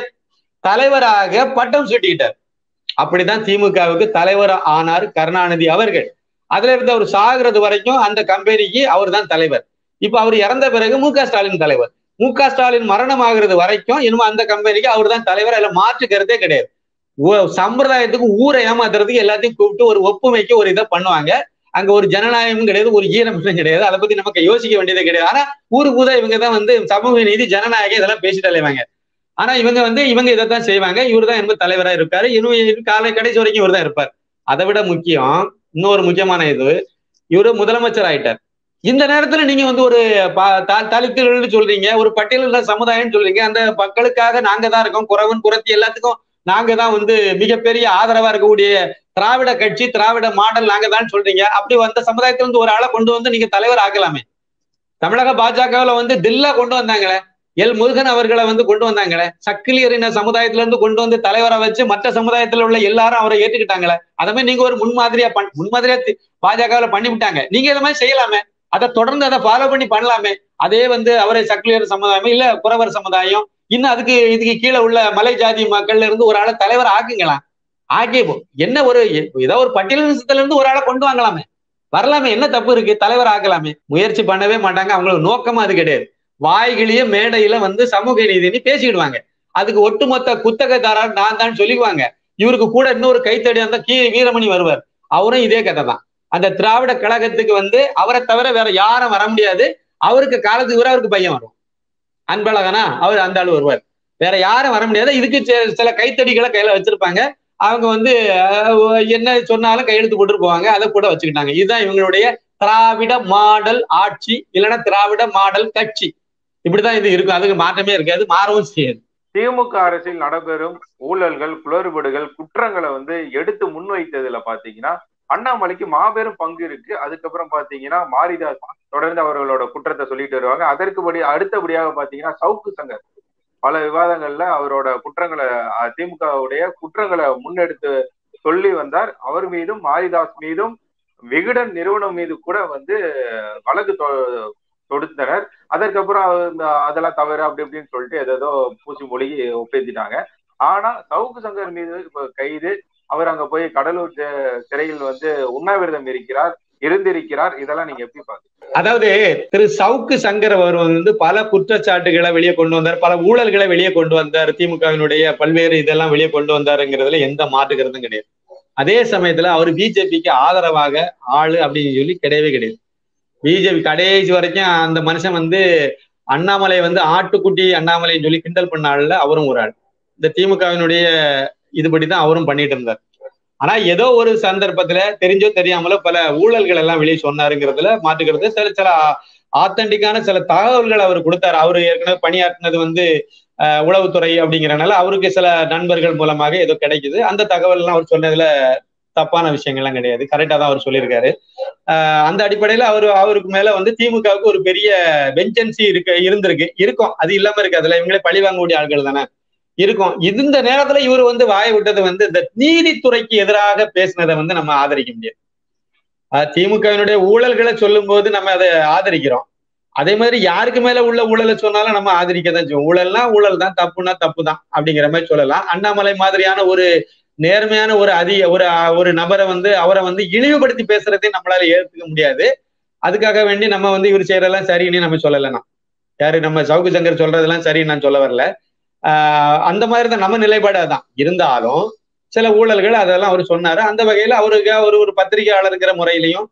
தலைவராக பட்டம் சூட்டிக்கிட்டார் அப்படிதான் திமுகவுக்கு தலைவர் ஆனார் கருணாநிதி அவர்கள் அதுல இருந்து அவர் சாகிறது வரைக்கும் அந்த கம்பெனிக்கு அவர் தான் தலைவர் இப்ப அவர் இறந்த பிறகு மு க ஸ்டாலின் தலைவர் மு க ஸ்டாலின் மரணம் ஆகுறது வரைக்கும் இனிமே அந்த கம்பெனிக்கு அவர் தான் தலைவர் அதுல மாற்று கருத்தே கிடையாது சம்பிரதாயத்துக்கு ஊரை ஏமாத்துறதுக்கு எல்லாத்தையும் கூப்பிட்டு ஒரு ஒப்புமைக்கு ஒரு இதை பண்ணுவாங்க அங்க ஒரு ஜனநாயகமும் கிடையாது ஒரு ஈரமிஷம் கிடையாது அதை பத்தி நமக்கு யோசிக்க வேண்டியதே கிடையாது ஆனா ஊரு பூதா இவங்க தான் வந்து சமூக நீதி ஜனநாயகம் இதெல்லாம் பேசிட்டு அலைவாங்க ஆனா இவங்க வந்து இவங்க இதைத்தான் செய்வாங்க இவர் தான் என்பது தலைவரா இருக்காரு இன்னும் காலை கடைசி வரைக்கும் இவர் தான் இருப்பார் அதை விட முக்கியம் இன்னொரு முக்கியமான இது இவரு முதலமைச்சர் ஆயிட்டார் இந்த நேரத்துல நீங்க வந்து ஒரு தலித்துகள் சொல்றீங்க ஒரு பட்டியலில் சமுதாயம் சொல்றீங்க அந்த மக்களுக்காக நாங்க தான் இருக்கோம் குறவன் குறத்தி எல்லாத்துக்கும் நாங்க தான் வந்து மிகப்பெரிய ஆதரவா இருக்கக்கூடிய திராவிட கட்சி திராவிட மாடல் நாங்க தான் சொல்றீங்க அப்படி வந்த சமுதாயத்துல இருந்து ஒரு ஆளை கொண்டு வந்து நீங்க தலைவர் ஆக்கலாமே தமிழக பாஜகவுல வந்து தில்லா கொண்டு வந்தாங்களே எல் முருகன் அவர்களை வந்து கொண்டு வந்தாங்களே சக்கிலியரின சமுதாயத்துல இருந்து கொண்டு வந்து தலைவரை வச்சு மற்ற சமுதாயத்துல உள்ள எல்லாரும் அவரை ஏற்றுக்கிட்டாங்களே அதே நீங்க ஒரு முன்மாதிரியா பண் முன்மாதிரியா பாஜகவுல பண்ணி விட்டாங்க நீங்க இதை மாதிரி செய்யலாமே அதை தொடர்ந்து அதை ஃபாலோ பண்ணி பண்ணலாமே அதே வந்து அவரை சக்கிலியர் சமுதாயம் இல்ல குறவர் சமுதாயம் இன்னும் அதுக்கு இதுக்கு கீழே உள்ள மலை ஜாதி மக்கள்ல இருந்து ஒரு ஆளை தலைவர் ஆக்குங்களா ஆக்கி என்ன ஒரு ஏதோ ஒரு பட்டியலிசத்துல இருந்து ஒரு ஆளை கொண்டு வாங்கலாமே வரலாமே என்ன தப்பு இருக்கு தலைவர் ஆக்கலாமே முயற்சி பண்ணவே மாட்டாங்க அவங்களுக்கு நோக்கமா அது கிடையாது வாய்கிலேயே மேடையில வந்து சமூக நீதினு பேசிடுவாங்க அதுக்கு ஒட்டுமொத்த குத்தகைதாரர் நான் தான் சொல்லிக்குவாங்க இவருக்கு கூட இன்னொரு கைத்தடி அந்த கீ வீரமணி வருவார் அவரும் இதே கதை தான் அந்த திராவிட கழகத்துக்கு வந்து அவரை தவிர வேற யாரும் வர முடியாது அவருக்கு காலத்துக்கு வர அவருக்கு பையன் வரும் அன்பழகனா அவர் அந்த ஆள் வருவார் வேற யாரும் வர முடியாது இதுக்கு சில கைத்தடிகளை கையில வச்சிருப்பாங்க அவங்க வந்து என்ன சொன்னாலும் கையெழுத்து போட்டு போவாங்க அதை கூட வச்சுக்கிட்டாங்க இதுதான் இவங்களுடைய திராவிட மாடல் ஆட்சி இல்லைன்னா திராவிட மாடல் கட்சி இப்படிதான் இது இருக்கும் அதுக்கு மாற்றமே இருக்காது மாறவும் செய்யாது திமுக அரசில் நடைபெறும் ஊழல்கள் குளறுபடுகள் குற்றங்களை வந்து எடுத்து முன்வைத்ததுல பாத்தீங்கன்னா அண்ணாமலைக்கு மாபெரும் பங்கு இருக்கு அதுக்கப்புறம் பாத்தீங்கன்னா மாரிதாஸ் தொடர்ந்து அவர்களோட குற்றத்தை சொல்லிட்டு வருவாங்க அதற்குபடி அடுத்தபடியாக பாத்தீங்கன்னா சவுக்கு சங்கர் பல விவாதங்கள்ல அவரோட குற்றங்களை திமுகவுடைய குற்றங்களை முன்னெடுத்து சொல்லி வந்தார் அவர் மீதும் மாரிதாஸ் மீதும் விகடன் நிறுவனம் மீது கூட வந்து வழக்கு தொடுத்தனர் அதற்கப்புறம் அதெல்லாம் தவறு அப்படி இப்படின்னு சொல்லிட்டு ஏதோ பூசி மொழி ஒப்பேத்திட்டாங்க ஆனா சவுக்கு சங்கர் மீது கைது அவர் அங்க போய் கடலூர் சிறையில் வந்து உண்ணாவிரதம் இருக்கிறார் இருந்திருக்கிறார் இதெல்லாம் நீங்க எப்படி பாக்குறீங்க அதாவது திரு சவுக்கு சங்கர் அவர் வந்து பல குற்றச்சாட்டுகளை வெளியே கொண்டு வந்தார் பல ஊழல்களை வெளியே கொண்டு வந்தார் திமுகவினுடைய பல்வேறு இதெல்லாம் வெளியே கொண்டு வந்தாருங்கிறதுல எந்த மாற்று கருத்தும் கிடையாது அதே சமயத்துல அவர் பிஜேபிக்கு ஆதரவாக ஆளு அப்படின்னு சொல்லி கிடையவே கிடையாது பிஜேபி கடைசி வரைக்கும் அந்த மனுஷன் வந்து அண்ணாமலை வந்து ஆட்டுக்குட்டி அண்ணாமலைன்னு சொல்லி கிண்டல் பண்ண ஆள்ல அவரும் ஒரு ஆள் இந்த திமுகவினுடைய இதுபடிதான் அவரும் பண்ணிட்டு இருந்தார் ஆனா ஏதோ ஒரு சந்தர்ப்பத்துல தெரிஞ்சோ தெரியாமலோ பல ஊழல்கள் எல்லாம் வெளியே சொன்னாருங்கிறதுல மாற்றுக்கிறது சில சில ஆத்தன்டிக்கான சில தகவல்கள் அவர் கொடுத்தாரு அவரு ஏற்கனவே பணியாற்றினது வந்து உளவுத்துறை அப்படிங்கிறனால அவருக்கு சில நண்பர்கள் மூலமாக ஏதோ கிடைக்குது அந்த தகவல் எல்லாம் அவர் சொன்னதுல தப்பான விஷயங்கள்லாம் கிடையாது கரெக்டா தான் அவர் சொல்லியிருக்காரு அந்த அடிப்படையில அவர் அவருக்கு மேல வந்து திமுகவுக்கு ஒரு பெரிய வெஞ்சன்சி இருக்கு இருந்திருக்கு இருக்கும் அது இல்லாம இருக்கு அதுல இவங்களே பழி வாங்கக்கூடிய ஆட்கள் தானே இருக்கும் இந்த நேரத்துல இவர் வந்து வாய விட்டது வந்து இந்த நீதித்துறைக்கு எதிராக பேசினதை வந்து நம்ம ஆதரிக்க முடியாது திமுகவினுடைய ஊழல்களை சொல்லும் போது நம்ம அதை ஆதரிக்கிறோம் அதே மாதிரி யாருக்கு மேல உள்ள ஊழலை சொன்னாலும் நம்ம ஆதரிக்க தான் செய்வோம் ஊழல்னா ஊழல் தான் தப்புனா தப்பு தான் அப்படிங்கிற மாதிரி சொல்லலாம் அண்ணாமலை மாதிரியான ஒரு நேர்மையான ஒரு அதிக ஒரு ஒரு நபரை வந்து அவரை வந்து இழிவுபடுத்தி பேசுறதையும் நம்மளால ஏற்றுக்க முடியாது அதுக்காக வேண்டி நம்ம வந்து இவர் செய்யறதெல்லாம் சரின்னு நம்ம சொல்லலைன்னா யாரு நம்ம சவுக்கு சங்கர் சொல்றதெல்லாம் சரின்னு நான் சொல்ல வரல ஆஹ் அந்த மாதிரி தான் நம்ம நிலைப்பாடு அதான் இருந்தாலும் சில ஊழல்கள் அதெல்லாம் அவர் சொன்னாரு அந்த வகையில அவருக்கு அவர் ஒரு பத்திரிகையாளருங்கிற முறையிலையும்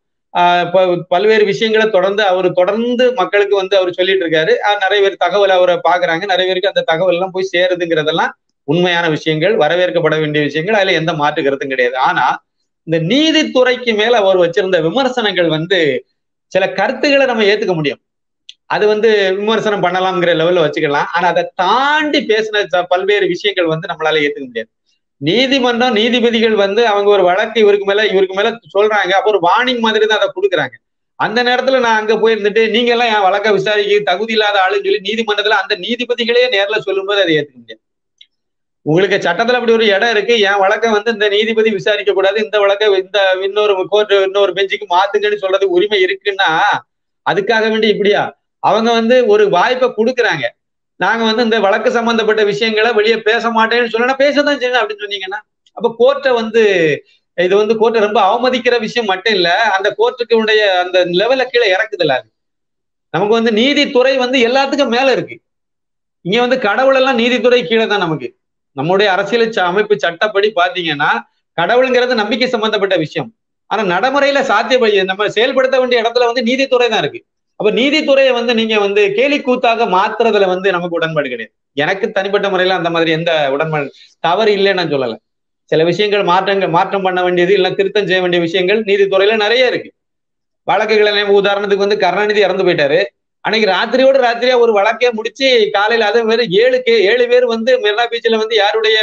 பல்வேறு விஷயங்களை தொடர்ந்து அவர் தொடர்ந்து மக்களுக்கு வந்து அவர் சொல்லிட்டு இருக்காரு நிறைய பேர் தகவல் அவரை பாக்குறாங்க நிறைய பேருக்கு அந்த தகவல் எல்லாம் போய் சேருதுங்கிறதெல்லாம் உண்மையான விஷயங்கள் வரவேற்கப்பட வேண்டிய விஷயங்கள் அதுல எந்த மாற்று கருத்தும் கிடையாது ஆனா இந்த நீதித்துறைக்கு மேல அவர் வச்சிருந்த விமர்சனங்கள் வந்து சில கருத்துக்களை நம்ம ஏத்துக்க முடியும் அது வந்து விமர்சனம் பண்ணலாம்ங்கிற லெவல்ல வச்சுக்கலாம் ஆனா அதை தாண்டி பேசின பல்வேறு விஷயங்கள் வந்து நம்மளால ஏத்துக்க முடியாது நீதிமன்றம் நீதிபதிகள் வந்து அவங்க ஒரு வழக்கு இவருக்கு மேல இவருக்கு மேல சொல்றாங்க அப்போ ஒரு வார்னிங் மாதிரி தான் அதை கொடுக்குறாங்க அந்த நேரத்துல நான் அங்க போயிருந்துட்டு நீங்க எல்லாம் என் வழக்க விசாரிக்க தகுதி இல்லாத ஆளுன்னு சொல்லி நீதிமன்றத்துல அந்த நீதிபதிகளே நேர்ல சொல்லும்போது அதை ஏத்துக்க முடியாது உங்களுக்கு சட்டத்துல அப்படி ஒரு இடம் இருக்கு என் வழக்கை வந்து இந்த நீதிபதி விசாரிக்க கூடாது இந்த வழக்கை இந்த இன்னொரு கோர்ட் இன்னொரு பெஞ்சுக்கு மாத்துங்கன்னு சொல்றது உரிமை இருக்குன்னா அதுக்காக வேண்டி இப்படியா அவங்க வந்து ஒரு வாய்ப்பை கொடுக்குறாங்க நாங்க வந்து இந்த வழக்கு சம்பந்தப்பட்ட விஷயங்களை வெளியே பேச மாட்டேன்னு சொன்னா பேசதான் செய்யணும் அப்படின்னு சொன்னீங்கன்னா அப்ப கோர்ட்டை வந்து இது வந்து கோர்ட்டை ரொம்ப அவமதிக்கிற விஷயம் மட்டும் இல்ல அந்த கோர்ட்டுக்கு உடைய அந்த லெவல கீழே இறக்குதுல்ல அது நமக்கு வந்து நீதித்துறை வந்து எல்லாத்துக்கும் மேல இருக்கு இங்க வந்து கடவுள் எல்லாம் நீதித்துறை கீழே தான் நமக்கு நம்முடைய அரசியல் அமைப்பு சட்டப்படி பாத்தீங்கன்னா கடவுளுங்கிறது நம்பிக்கை சம்பந்தப்பட்ட விஷயம் ஆனா நடைமுறையில சாத்தியப்படி நம்ம செயல்படுத்த வேண்டிய இடத்துல வந்து நீதித்துறை தான் இருக்கு அப்ப நீதித்துறையை வந்து நீங்க வந்து கேலி கூத்தாக மாத்துறதுல வந்து நமக்கு உடன்பாடு கிடையாது எனக்கு தனிப்பட்ட முறையில அந்த மாதிரி எந்த உடன்பாடு தவறு இல்லைன்னு நான் சொல்லலை சில விஷயங்கள் மாற்றங்கள் மாற்றம் பண்ண வேண்டியது இல்லை திருத்தம் செய்ய வேண்டிய விஷயங்கள் நீதித்துறையில நிறைய இருக்கு வழக்குகளை உதாரணத்துக்கு வந்து கருணாநிதி இறந்து போயிட்டாரு அன்னைக்கு ராத்திரியோட ராத்திரியா ஒரு வழக்கே முடிச்சு காலையில அதே மாதிரி ஏழு கே ஏழு பேர் வந்து மெரினா பீச்சில் வந்து யாருடைய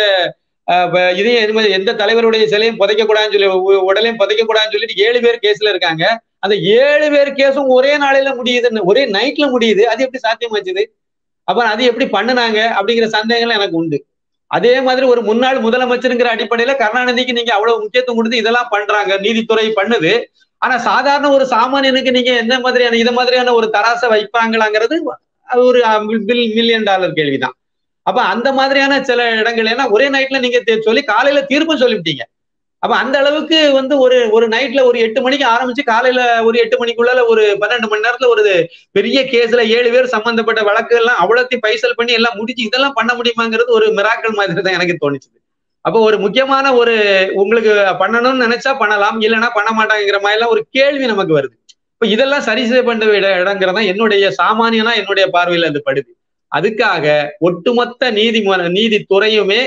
இதையும் எந்த தலைவருடைய சிலையும் புதைக்க கூடாதுன்னு சொல்லி உடலையும் புதைக்க கூடாதுன்னு சொல்லிட்டு ஏழு பேர் கேஸ்ல இருக்காங்க அந்த ஏழு பேர் கேஸும் ஒரே நாளையில முடியுதுன்னு ஒரே நைட்ல முடியுது அது எப்படி சாத்தியமாச்சுது அப்ப அது எப்படி பண்ணுனாங்க அப்படிங்கிற சந்தேகங்கள் எனக்கு உண்டு அதே மாதிரி ஒரு முன்னாள் முதலமைச்சருங்கிற அடிப்படையில கருணாநிதிக்கு நீங்க அவ்வளவு முக்கியத்துவம் கொடுத்து இதெல்லாம் பண்றாங்க நீதித்துறை பண்ணுது ஆனா சாதாரண ஒரு சாமானியனுக்கு நீங்க என்ன மாதிரியான இத மாதிரியான ஒரு தராசை வைப்பாங்களாங்கிறது ஒரு மில்லியன் டாலர் கேள்விதான் அப்ப அந்த மாதிரியான சில இடங்கள் ஏன்னா ஒரே நைட்ல நீங்க சொல்லி காலையில தீர்ப்பும் சொல்லிவிட்டீங்க அப்ப அந்த அளவுக்கு வந்து ஒரு ஒரு நைட்ல ஒரு எட்டு மணிக்கு ஆரம்பிச்சு காலையில ஒரு எட்டு மணிக்குள்ள ஒரு பன்னெண்டு மணி நேரத்துல ஒரு பெரிய கேஸ்ல ஏழு பேர் சம்பந்தப்பட்ட வழக்கு எல்லாம் அவ்வளோத்தையும் பைசல் பண்ணி எல்லாம் முடிச்சு இதெல்லாம் பண்ண முடியுமாங்கிறது ஒரு மிராக்கள் மாதிரி தான் எனக்கு தோணுச்சு அப்போ ஒரு முக்கியமான ஒரு உங்களுக்கு பண்ணணும்னு நினைச்சா பண்ணலாம் இல்லைன்னா பண்ண மாட்டாங்கிற மாதிரி எல்லாம் ஒரு கேள்வி நமக்கு வருது இப்ப இதெல்லாம் சரி செய்ய பண்ண இடங்கிறதா என்னுடைய சாமானியனா என்னுடைய பார்வையில அது படுது அதுக்காக ஒட்டுமொத்த நீதி நீதித்துறையுமே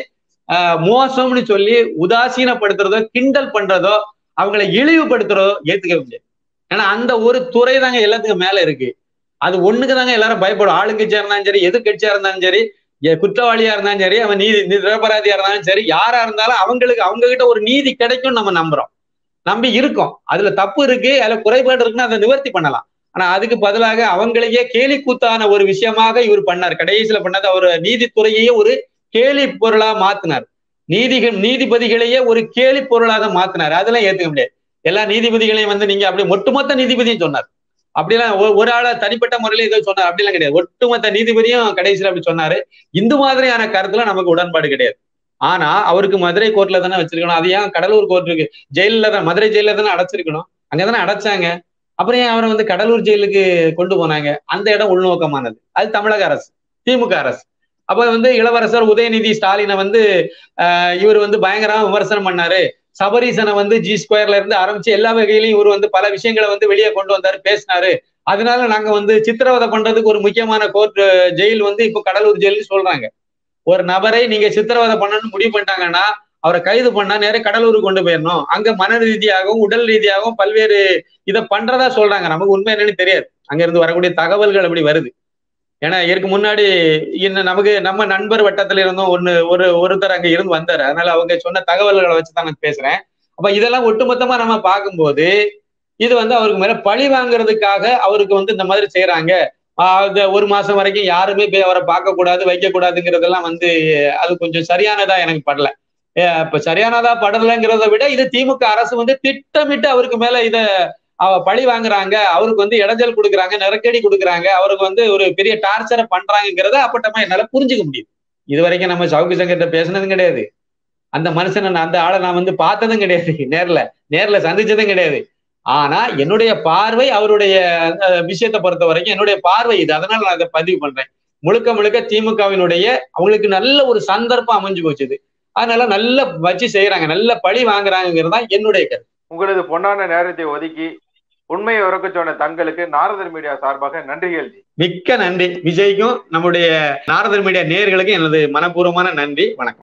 மோசம்னு சொல்லி உதாசீனப்படுத்துறதோ கிண்டல் பண்றதோ அவங்களை இழிவுபடுத்துறதோ ஏத்துக்க முடியாது ஏன்னா அந்த ஒரு துறை தாங்க எல்லாத்துக்கும் மேல இருக்கு அது ஒண்ணுக்கு தாங்க எல்லாரும் பயப்படும் ஆளுங்கட்சியா இருந்தாலும் சரி எதிர்கட்சியா இருந்தாலும் சரி குற்றவாளியா இருந்தாலும் சரி அவன் நீதி நிரபராதியா இருந்தாலும் சரி யாரா இருந்தாலும் அவங்களுக்கு அவங்க கிட்ட ஒரு நீதி கிடைக்கும் நம்ம நம்புறோம் நம்பி இருக்கோம் அதுல தப்பு இருக்கு அதுல குறைபாடு இருக்குன்னு அதை நிவர்த்தி பண்ணலாம் ஆனா அதுக்கு பதிலாக அவங்களையே கேலி கூத்தான ஒரு விஷயமாக இவர் பண்ணார் கடைசியில பண்ணது அவர் நீதித்துறையே ஒரு கேலி பொருளா மாத்தினார் நீதிகள் நீதிபதிகளையே ஒரு கேலி பொருளாக மாத்தினார் அதெல்லாம் ஏத்துக்க முடியாது எல்லா நீதிபதிகளையும் வந்து நீங்க அப்படி ஒட்டுமொத்த நீதிபதியும் சொன்னார் அப்படிலாம் ஒரு ஆள தனிப்பட்ட முறையில ஏதோ சொன்னார் அப்படிலாம் கிடையாது ஒட்டுமொத்த நீதிபதியும் கடைசியில் அப்படி சொன்னாரு இந்த மாதிரியான கருத்துல நமக்கு உடன்பாடு கிடையாது ஆனா அவருக்கு மதுரை கோர்ட்ல தானே வச்சிருக்கணும் அது ஏன் கடலூர் கோர்ட் இருக்கு ஜெயில தான் மதுரை ஜெயில தானே அடைச்சிருக்கணும் அங்கதானே அடைச்சாங்க அப்புறம் ஏன் அவரை வந்து கடலூர் ஜெயிலுக்கு கொண்டு போனாங்க அந்த இடம் உள்நோக்கமானது அது தமிழக அரசு திமுக அரசு அப்ப வந்து இளவரசர் உதயநிதி ஸ்டாலினை வந்து இவர் வந்து பயங்கரமா விமர்சனம் பண்ணாரு சபரீசனை வந்து ஜி ஸ்கொயர்ல இருந்து ஆரம்பிச்சு எல்லா வகையிலையும் இவர் வந்து பல விஷயங்களை வந்து வெளியே கொண்டு வந்தாரு பேசினாரு அதனால நாங்க வந்து சித்திரவதை பண்றதுக்கு ஒரு முக்கியமான கோர்ட் ஜெயில் வந்து இப்போ கடலூர் ஜெயில்னு சொல்றாங்க ஒரு நபரை நீங்க சித்திரவதை பண்ணணும்னு முடிவு பண்ணிட்டாங்கன்னா அவரை கைது பண்ணா நேர கடலூருக்கு கொண்டு போயிடணும் அங்க மன ரீதியாகவும் உடல் ரீதியாகவும் பல்வேறு இதை பண்றதா சொல்றாங்க நமக்கு உண்மை என்னன்னு தெரியாது அங்க இருந்து வரக்கூடிய தகவல்கள் அப்படி வருது ஏன்னா இதற்கு முன்னாடி இன்னும் நமக்கு நம்ம நண்பர் வட்டத்துல இருந்தும் ஒன்னு ஒரு ஒருத்தர் அங்க இருந்து வந்தாரு அதனால அவங்க சொன்ன தகவல்களை வச்சு தான் நான் பேசுறேன் அப்ப இதெல்லாம் ஒட்டுமொத்தமா நம்ம பார்க்கும்போது இது வந்து அவருக்கு மேல பழி வாங்குறதுக்காக அவருக்கு வந்து இந்த மாதிரி செய்யறாங்க ஒரு மாசம் வரைக்கும் யாருமே போய் அவரை பார்க்க கூடாது வைக்க கூடாதுங்கிறதெல்லாம் வந்து அது கொஞ்சம் சரியானதா எனக்கு படல இப்ப சரியானதா படலைங்கிறத விட இது திமுக அரசு வந்து திட்டமிட்டு அவருக்கு மேல இத அவ பழி வாங்குறாங்க அவருக்கு வந்து இடைஞ்சல் கொடுக்குறாங்க நெருக்கடி கொடுக்குறாங்க அவருக்கு வந்து ஒரு பெரிய டார்ச்சரை பண்றாங்கிறத அப்பட்டமா என்னால புரிஞ்சுக்க முடியுது இது வரைக்கும் நம்ம சவுக்கு சங்கர்கிட்ட பேசினதும் கிடையாது அந்த மனுஷனை அந்த ஆளை நான் வந்து பார்த்ததும் கிடையாது நேர்ல நேர்ல சந்திச்சதும் கிடையாது ஆனா என்னுடைய பார்வை அவருடைய விஷயத்தை பொறுத்த வரைக்கும் என்னுடைய பார்வை இது அதனால நான் அதை பதிவு பண்றேன் முழுக்க முழுக்க திமுகவினுடைய அவங்களுக்கு நல்ல ஒரு சந்தர்ப்பம் அமைஞ்சு போச்சுது அதனால நல்ல வச்சு செய்யறாங்க நல்ல பழி வாங்குறாங்கிறது தான் என்னுடைய கருத்து உங்களது பொன்னான நேரத்தை ஒதுக்கி உண்மையை உறக்க சொன்ன தங்களுக்கு நாரதர் மீடியா சார்பாக நன்றிகள் மிக்க நன்றி விஜய்க்கும் நம்முடைய நாரதர் மீடியா நேர்களுக்கும் எனது மனப்பூர்வமான நன்றி வணக்கம்